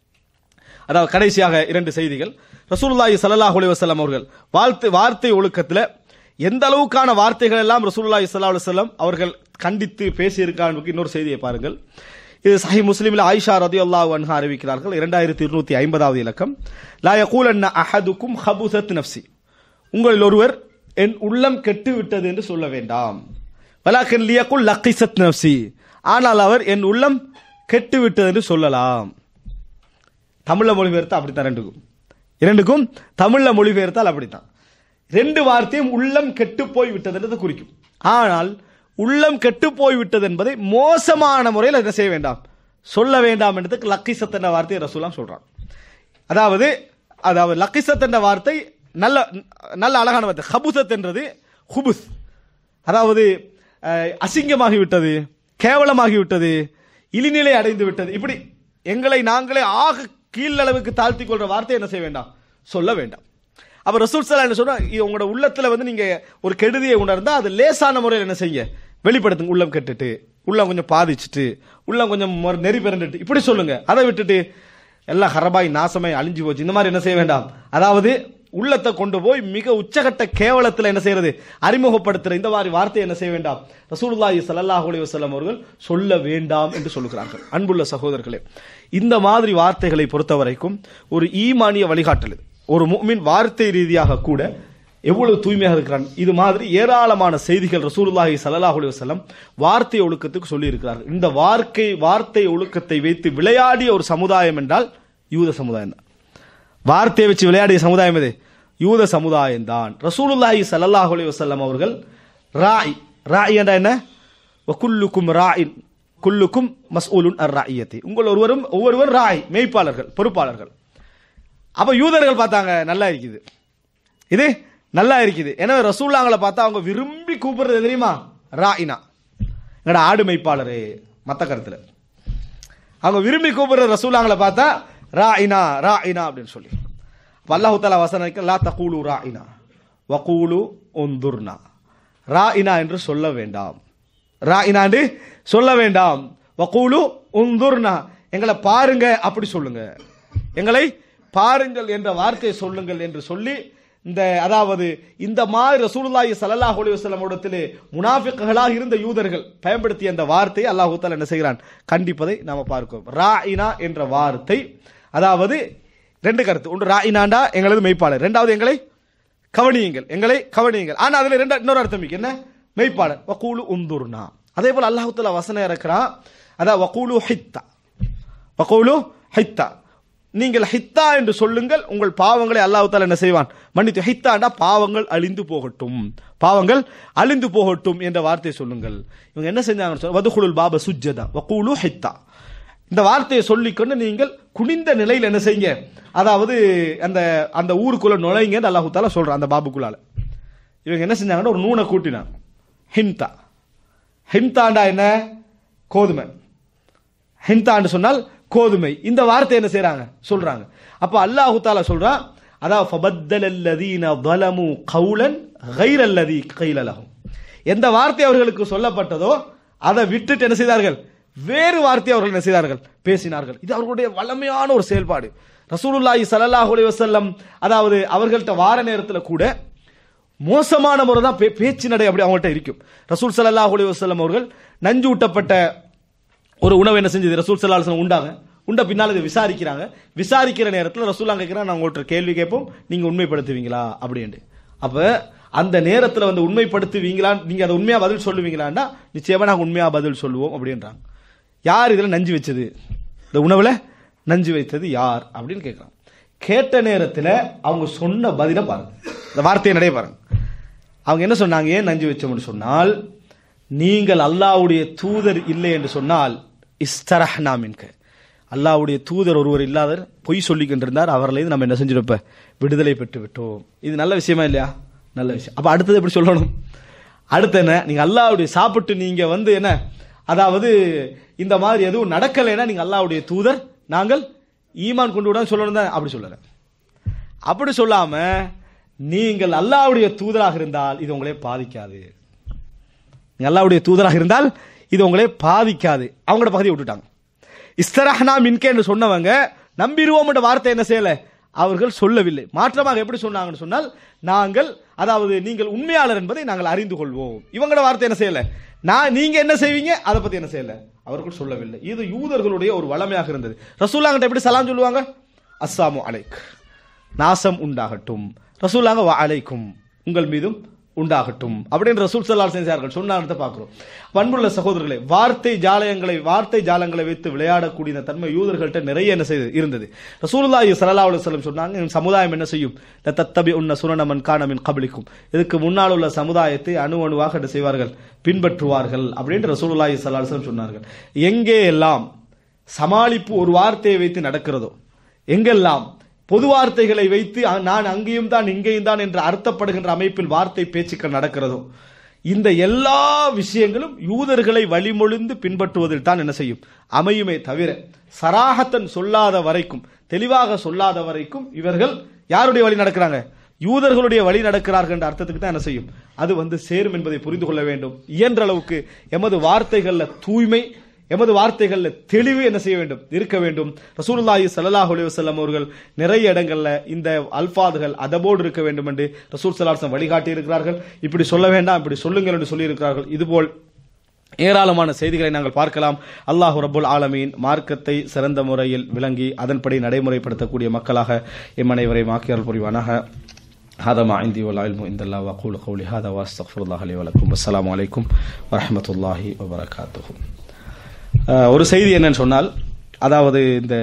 அதாவது கடைசியாக இரண்டு செய்திகள் ரசூலுல்லாஹி ஸல்லல்லாஹு அலைஹி வஸல்லம் அவர்கள் வாழ்த்து வார்த்தை ஒழுக்கத்தில் எந்த அளவுக்கான வார்த்தைகள் எல்லாம் ரசூலுல்லாஹி ஸல்லல்லாஹு அலைஹி வஸல்லம் அவர்கள் கண்டித்து பேசியிருக்காங்க இன்னொரு செய்தியை பாருங்கள் இது சஹி முஸ்லிமில் ஆயிஷா ரதியல்லாஹு அன்ஹா அறிவிக்கிறார்கள் இரண்டாயிரத்தி இருநூத்தி ஐம்பதாவது இலக்கம் லா யகூலன்ன அஹதுக்கும் ஹபுசத் நஃப்சி உங்களில் ஒருவர் என் உள்ளம் கெட்டு விட்டது என்று சொல்ல வேண்டாம் வலாக்கன் லியக்குல் லக்கிசத் நஃப்சி ஆனால் அவர் என் உள்ளம் கெட்டு விட்டது என்று சொல்லலாம் தமிழ்ல மொழிபெயர்த்தா அப்படித்தான் ரெண்டுக்கும் இரண்டுக்கும் தமிழ்ல மொழிபெயர்த்தால் அப்படித்தான் ரெண்டு வார்த்தையும் உள்ளம் கெட்டு போய் விட்டது குறிக்கும் ஆனால் உள்ளம் கெட்டு போய் விட்டது என்பதை மோசமான முறையில் என்ன செய்ய வேண்டாம் சொல்ல வேண்டாம் என்றதுக்கு லக்கிசத் என்ற வார்த்தையை ரசூலாம் சொல்றான் அதாவது அதாவது லக்கிசத் என்ற வார்த்தை நல்ல நல்ல அழகான வார்த்தை ஹபுசத் என்றது ஹுபுஸ் அதாவது அஹ், அசிங்கமாகி விட்டது கேவலமாகி விட்டது இழிநிலை அடைந்து விட்டது இப்படி எங்களை நாங்களே ஆக கீழளவுக்கு தாழ்த்தி கொள்ற வார்த்தை என்ன செய்ய வேண்டாம் சொல்ல வேண்டாம் அப்ப ரசூல் சலா என்ன சொல்றா இது உங்களோட உள்ளத்துல வந்து நீங்க ஒரு கெடுதியை உணர்ந்தா அது லேசான முறையில் என்ன செய்ய வெளிப்படுத்துங்க உள்ளம் கெட்டுட்டு உள்ளம் கொஞ்சம் பாதிச்சுட்டு உள்ளம் கொஞ்சம் மொர- நெறி பிறண்டுட்டு இப்படி சொல்லுங்க அதை விட்டுட்டு எல்லாம் ஹரபாய் நாசமாய் அழிஞ்சு போச்சு இந்த மாதிரி என்ன செய்ய வேண்டாம் அதாவது உள்ளத்தை கொண்டு போய் மிக உச்சகட்ட கேவலத்தில் என்ன செய்யறது அறிமுகப்படுத்துற இந்த மாதிரி வார்த்தை என்ன செய்ய வேண்டாம் ரசூலுல்லாஹி ஸல்லல்லாஹு அலைஹி வஸல்லம் அவர்கள் சொல்ல வேண்டாம் என்று சொல்லுகிறார்கள் அன்புள்ள சகோதரர்களே இந்த மாதிரி வார்த்தைகளை பொறுத்த வரைக்கும் ஒரு ஈமானிய வழிகாட்டல் இது. ஒரு முஃமின் வார்த்தை ரீதியாக கூட எவ்வளவு தூய்மையாக இருக்கிறான் இது மாதிரி ஏராளமான செய்திகள் ரசூலுல்லாஹி ஸல்லல்லாஹு அலைஹி வஸல்லம் வார்த்தை ஒழுக்கத்துக்கு சொல்லி இருக்கிறார்கள் இந்த வார்த்தை வார்த்தை ஒழுக்கத்தை வைத்து விளையாடிய ஒரு சமுதாயம் என்றால் யூத சமுதாயம் தான் வார்த்தையை வச்சு விளையாடிய சமுதாயம் எது யூத சமுதாயம் தான் ரசூலுல்லாஹி ஸல்லல்லாஹு அலைஹி வஸல்லம் அவர்கள் ராய் ராய் என்றா என்ன வகுல்லுக்கும் ராயின் குல்லுக்கும் மஸ்ஊலுன் அர் ராயியத்தி உங்கள் ஒருவரும் ஒவ்வொருவர் ராய் மேய்ப்பாளர்கள் பொறுப்பாளர்கள் அப்ப யூதர்கள் பார்த்தாங்க நல்லா இருக்குது இது நல்லா இருக்குது எனவே ரசூல்லாங்களை பார்த்தா அவங்க விரும்பி கூப்பிடுறது தெரியுமா ராயினா எங்கட ஆடு மேய்ப்பாளரு மத்த கருத்துல அவங்க விரும்பி கூப்பிடுற ரசூலாங்களை பார்த்தா ராயினா ராயினா அப்படின்னு சொல்லி அப்ப அல்லாஹு தாலா வசனம் லா தகூலு ராயினா வகூலு உந்துர்னா ராயினா என்று சொல்ல வேண்டாம் ராயினா என்று சொல்ல வேண்டாம் வகூலு உந்துர்னா எங்களை பாருங்க அப்படி சொல்லுங்க எங்களை பாருங்கள் என்ற வார்த்தையை சொல்லுங்கள் என்று சொல்லி இந்த அதாவது இந்த மாதிரி ரசூலுல்லாஹி ஸல்லல்லாஹு அலைஹி வஸல்லம் இடத்திலே முனாஃபிக்குகளாக இருந்த யூதர்கள் பயன்படுத்திய அந்த வார்த்தையை அல்லாஹ் தஆலா என்ன செய்கிறான் கண்டிப்பதை நாம பார்க்கிறோம் ராயினா என்ற வார்த்தை அதாவது ரெண்டு கருத்து ஒன்று ராயினாண்டா எங்களது மெய்ப்பாளர் ரெண்டாவது எங்களை கவனியுங்கள் எங்களை கவனியுங்கள் ஆனா அதுல ரெண்டு இன்னொரு அர்த்தம் இருக்கு என்ன மெய்ப்பாளர் வகூலு உந்துர்னா அதே போல அல்லாஹ் தஆலா வசனம் இறக்குறான் அதான் வகூலு ஹித்தா வகூலு ஹித்தா நீங்கள் ஹித்தா என்று சொல்லுங்கள் உங்கள் பாவங்களை அல்லாஹ் தாலா என்ன செய்வான் மன்னித்து ஹித்தாண்டா பாவங்கள் அழிந்து போகட்டும் பாவங்கள் அழிந்து போகட்டும் என்ற வார்த்தையை சொல்லுங்கள் இவங்க என்ன செஞ்சாங்கன்னு சொல்ல வதுகுலுல் பாப சுஜ்ஜதா வகூலு ஹித்தா இந்த வார்த்தையை சொல்லிக்கொண்டு நீங்கள் குனிந்த நிலையில் என்ன செய்யுங்க அதாவது அந்த அந்த ஊருக்குள்ள நுழைங்க அல்லாஹு தாலா சொல்றான் அந்த பாபுக்குள்ளால இவங்க என்ன செஞ்சாங்கன்னா ஒரு நூனை கூட்டினாங்க ஹிம்தா ஹிம்தாண்டா என்ன கோதுமை ஹிந்தான்னு சொன்னால் கோதுமை இந்த வார்த்தை என்ன செய்றாங்க சொல்றாங்க அப்ப அல்லாஹு தாலா சொல்றான் அதாவது ஃபபத்தல் அல்லதீன ظلموا قولا غير الذي قيل لهم எந்த வார்த்தை அவர்களுக்கு சொல்லப்பட்டதோ அதை விட்டுட்டு என்ன செய்தார்கள் வேறு வார்த்தை அவர்கள் என்ன செய்தார்கள் பேசினார்கள் இது அவர்களுடைய வளமையான ஒரு செயல்பாடு ரசூலுல்லாஹி ஸல்லல்லாஹு அலைஹி வஸல்லம் அதாவது அவர்கள்ட்ட வார நேரத்துல கூட மோசமான முறை தான் பே- பேச்சு நடை அப்படி அவங்கள்ட்ட இருக்கும் ரசூல் ஸல்லல்லாஹு அலைஹி வஸல்லம் அவர்கள் நஞ்சு ஊட்டப்பட்ட ஒரு உணவு என்ன செஞ்சது ரசூல் ஸல்லல்லாஹு அலைஹி வஸல்லம் உண்டாங்க உண்ட பின்னால் இதை விசாரிக்கிறாங்க விசாரிக்கிற நேரத்தில் ரசூல்லா கேட்கிறாங்க நான் உங்கள்கிட்ட கேள்வி கேட்போம் நீங்க உண்மைப்படுத்துவீங்களா அப்படின்ட்டு அப்ப அந்த நேரத்தில் வந்து உண்மைப்படுத்துவீங்களா நீங்க அதை உண்மையா பதில் சொல்லுவீங்களான்னா நிச்சயமா நாங்க உண்மையா பதில் சொல்லுவோம் அப்படின்றாங்க யார் இதுல நஞ்சு வச்சது இந்த உணவுல நஞ்சு வைத்தது யார் அப்படின்னு கேட்கறாங்க கேட்ட நேரத்தில் அவங்க சொன்ன பதிலை பாருங்க இந்த வார்த்தையை நடைய பாருங்க அவங்க என்ன சொன்னாங்க ஏன் நஞ்சு வச்சோம்னு சொன்னால் நீங்கள் அல்லாஹ்வுடைய தூதர் இல்லை என்று சொன்னால் இஸ்தரஹ்னா மின்க அல்லாஹ்வுடைய தூதர் ஒருவர் இல்லாதவர் பொய் சொல்லிக்கின்றிருந்தார் அவர்களை நம்ம என்ன செஞ்சிருப்ப விடுதலை பெற்று விட்டோம் இது நல்ல விஷயமா இல்லையா நல்ல விஷயம் அப்ப அடுத்தது எப்படி சொல்லணும் அடுத்து என்ன நீங்க அல்லாஹ்வுடைய சாப்பிட்டு நீங்க வந்து என்ன அதாவது இந்த மாதிரி எதுவும் நடக்கலைன்னா நீங்க அல்லாஹ்வுடைய தூதர் நாங்கள் ஈமான் கொண்டு விட சொல்லணும் தான் அப்படி சொல்லல அப்படி சொல்லாம நீங்கள் அல்லாஹ்வுடைய தூதராக இருந்தால் இது உங்களை பாதிக்காது நீங்க அல்லாஹ்வுடைய தூதராக இருந்தால் இது உங்களை பாதிக்காது அவங்களோட பகுதியை விட்டுட்டாங்க இஸ்தரஹ்னா மின்கே என்று சொன்னவங்க நம்பிடுவோம் என்ற வார்த்தை என்ன செய்யல அவர்கள் சொல்லவில்லை மாற்றமாக எப்படி சொன்னாங்கன்னு சொன்னால் நாங்கள் அதாவது நீங்கள் உண்மையாளர் என்பதை நாங்கள் அறிந்து கொள்வோம் இவங்களோட வார்த்தை என்ன செய்யல நான் நீங்க என்ன செய்வீங்க அதை பத்தி என்ன செய்யல அவர்கள் சொல்லவில்லை இது யூதர்களுடைய ஒரு வளமையாக இருந்தது ரசூல்லாங்கிட்ட எப்படி சலாம் சொல்லுவாங்க அஸ்ஸாமு அலைக் நாசம் உண்டாகட்டும் ரசூலாங்க வ அலைக்கும் உங்கள் மீதும் உண்டாகட்டும் அப்படின்னு ரசூல் சல்லா செஞ்சார்கள் சொன்னார்த்த பார்க்கிறோம் பண்புள்ள சகோதரர்களே வார்த்தை ஜாலயங்களை வார்த்தை ஜாலங்களை வைத்து விளையாடக்கூடிய இந்த தன்மை யூதர்கள்ட்ட நிறைய என்ன செய்து இருந்தது ரசூலுல்லாஹி ஸல்லல்லாஹு அலைஹி வஸல்லம் சொன்னாங்க என் சமுதாயம் என்ன செய்யும் தத்தபி உன்ன சுனனமன் காணமின் கபலிக்கும் இதுக்கு முன்னால் உள்ள சமுதாயத்தை அணு அணுவாக என்ன செய்வார்கள் பின்பற்றுவார்கள் அப்படின்னு ரசூலுல்லாஹி ஸல்லல்லாஹு அலைஹி வஸல்லம் சொன்னார்கள் எங்கே எல்லாம் சமாளிப்பு ஒரு வார்த்தையை வைத்து நடக்கிறதோ எங்கெல்லாம் பொது வார்த்தைகளை வைத்து அ- நான் அங்கேயும் தான் இங்கேயும் தான் என்று அர்த்தப்படுகின்ற அமைப்பில் வார்த்தை பேச்சுக்கள் நடக்கிறதோ இந்த எல்லா விஷயங்களும் யூதர்களை வழிமொழிந்து பின்பற்றுவதில் தான் என்ன செய்யும் அமையுமே தவிர சராகத்தன் சொல்லாத வரைக்கும் தெளிவாக சொல்லாத வரைக்கும் இவர்கள் யாருடைய வழி நடக்கிறாங்க யூதர்களுடைய வழி நடக்கிறார்கள் என்ற அர்த்தத்துக்கு தான் என்ன செய்யும் அது வந்து சேரும் என்பதை புரிந்து கொள்ள வேண்டும் இயன்ற அளவுக்கு எமது வார்த்தைகள்ல தூய்மை எமது வார்த்தைகள்ல தெளிவு என்ன செய்ய வேண்டும் இருக்க வேண்டும் ரசூலுல்லாஹி ஸல்லல்லாஹு அலைஹி வஸல்லம் அவர்கள் நிறைய இடங்கள்ல இந்த அல்ஃபாதுகள் அதபோடு இருக்க வேண்டும் என்று ரசூல் ஸல்லல்லாஹு வழிகாட்டி இருக்கிறார்கள் இப்படி சொல்ல வேண்டாம் இப்படி சொல்லுங்கள் என்று சொல்லி இருக்கிறார்கள் இதுபோல் ஏராளமான செய்திகளை நாங்கள் பார்க்கலாம் அல்லாஹ் ரப்புல் ஆலமீன் மார்க்கத்தை சிறந்த முறையில் விளங்கி அதன்படி நடைமுறைப்படுத்தக்கூடிய மக்களாக எம் அனைவரையும் ஆக்கியால் புரிவானாக هذا ما عندي والعلم عند الله واقول قولي هذا واستغفر الله لي ولكم والسلام عليكم ورحمه الله وبركاته அஹ், ஒரு செய்தி என்னன்னு சொன்னால் அதாவது இந்த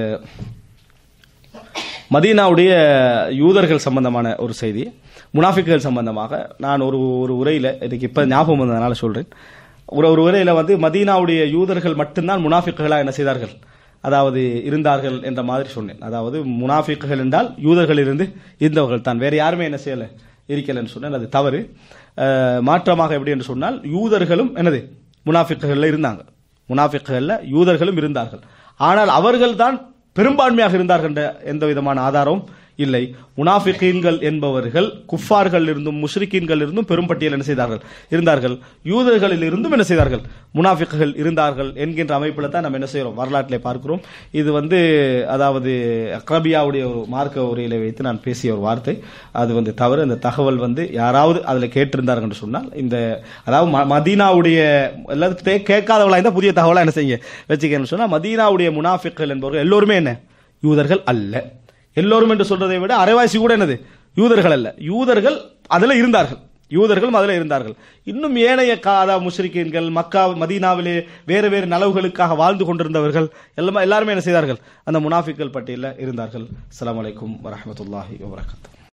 மதீனாவுடைய யூதர்கள் சம்பந்தமான ஒரு செய்தி முனாஃபிக்குகள் சம்பந்தமாக நான் ஒரு ஒரு உரையில எனக்கு இப்ப ஞாபகம் வந்ததுனால சொல்றேன் ஒரு ஒரு உரையில வந்து மதீனாவுடைய யூதர்கள் மட்டும்தான் முனாஃபிக்குகளா என்ன செய்தார்கள் அதாவது இருந்தார்கள் என்ற மாதிரி சொன்னேன் அதாவது முனாஃபிக்குகள் என்றால் யூதர்கள் இருந்து இருந்தவர்கள் தான் வேற யாருமே என்ன செய்யல இருக்கலன்னு சொன்னேன் அது தவறு அஹ், மாற்றமாக எப்படி என்று சொன்னால் யூதர்களும் என்னது முனாஃபிக்குகள்ல இருந்தாங்க முனாஃபிக்குகள்ல யூதர்களும் இருந்தார்கள் ஆனால் அவர்கள்தான் பெரும்பான்மையாக இருந்தார்கள் என்ற எந்த விதமான ஆதாரமும் இல்லை முனாஃபிகீன்கள் என்பவர்கள் குஃபார்கள் இருந்தும் முஷ்ரிக்கீன்கள் இருந்தும் பெரும்பட்டியல் என்ன செய்தார்கள் இருந்தார்கள் யூதர்களில் இருந்தும் என்ன செய்தார்கள் முனாஃபிக்குகள் இருந்தார்கள் என்கின்ற அமைப்பில் தான் நம்ம என்ன செய்கிறோம் வரலாற்றிலே பார்க்கிறோம் இது வந்து அதாவது அக்ரபியாவுடைய ஒரு மார்க்க உரையில வைத்து நான் பேசிய ஒரு வார்த்தை அது வந்து தவறு அந்த தகவல் வந்து யாராவது அதில் கேட்டிருந்தார்கள் என்று சொன்னால் இந்த அதாவது ம- மதீனாவுடைய எல்லாத்தையும் கேட்காதவளா இருந்தால் புதிய தகவலா என்ன செய்யுங்க வச்சுக்கன்னு சொன்னா மதீனாவுடைய முனாஃபிக்கள் என்பவர்கள் எல்லோருமே என்ன யூதர்கள் அல்ல எல்லோரும் என்று சொல்றதை விட அரைவாசி கூட என்னது யூதர்கள் அல்ல யூதர்கள் அதுல இருந்தார்கள் யூதர்களும் அதுல இருந்தார்கள் இன்னும் ஏனைய காதா முஷ்ரிக்கீன்கள் மக்கா மதீனாவிலே வேறு வேறு நலவுகளுக்காக வாழ்ந்து கொண்டிருந்தவர்கள் எல்லாமே எல்லாருமே என்ன செய்தார்கள் அந்த முனாஃபிக்கள் பட்டியலில் இருந்தார்கள் அஸ்ஸலாமு அலைக்கும் வரஹ்மத்துல்லாஹி வபரகாத்துஹு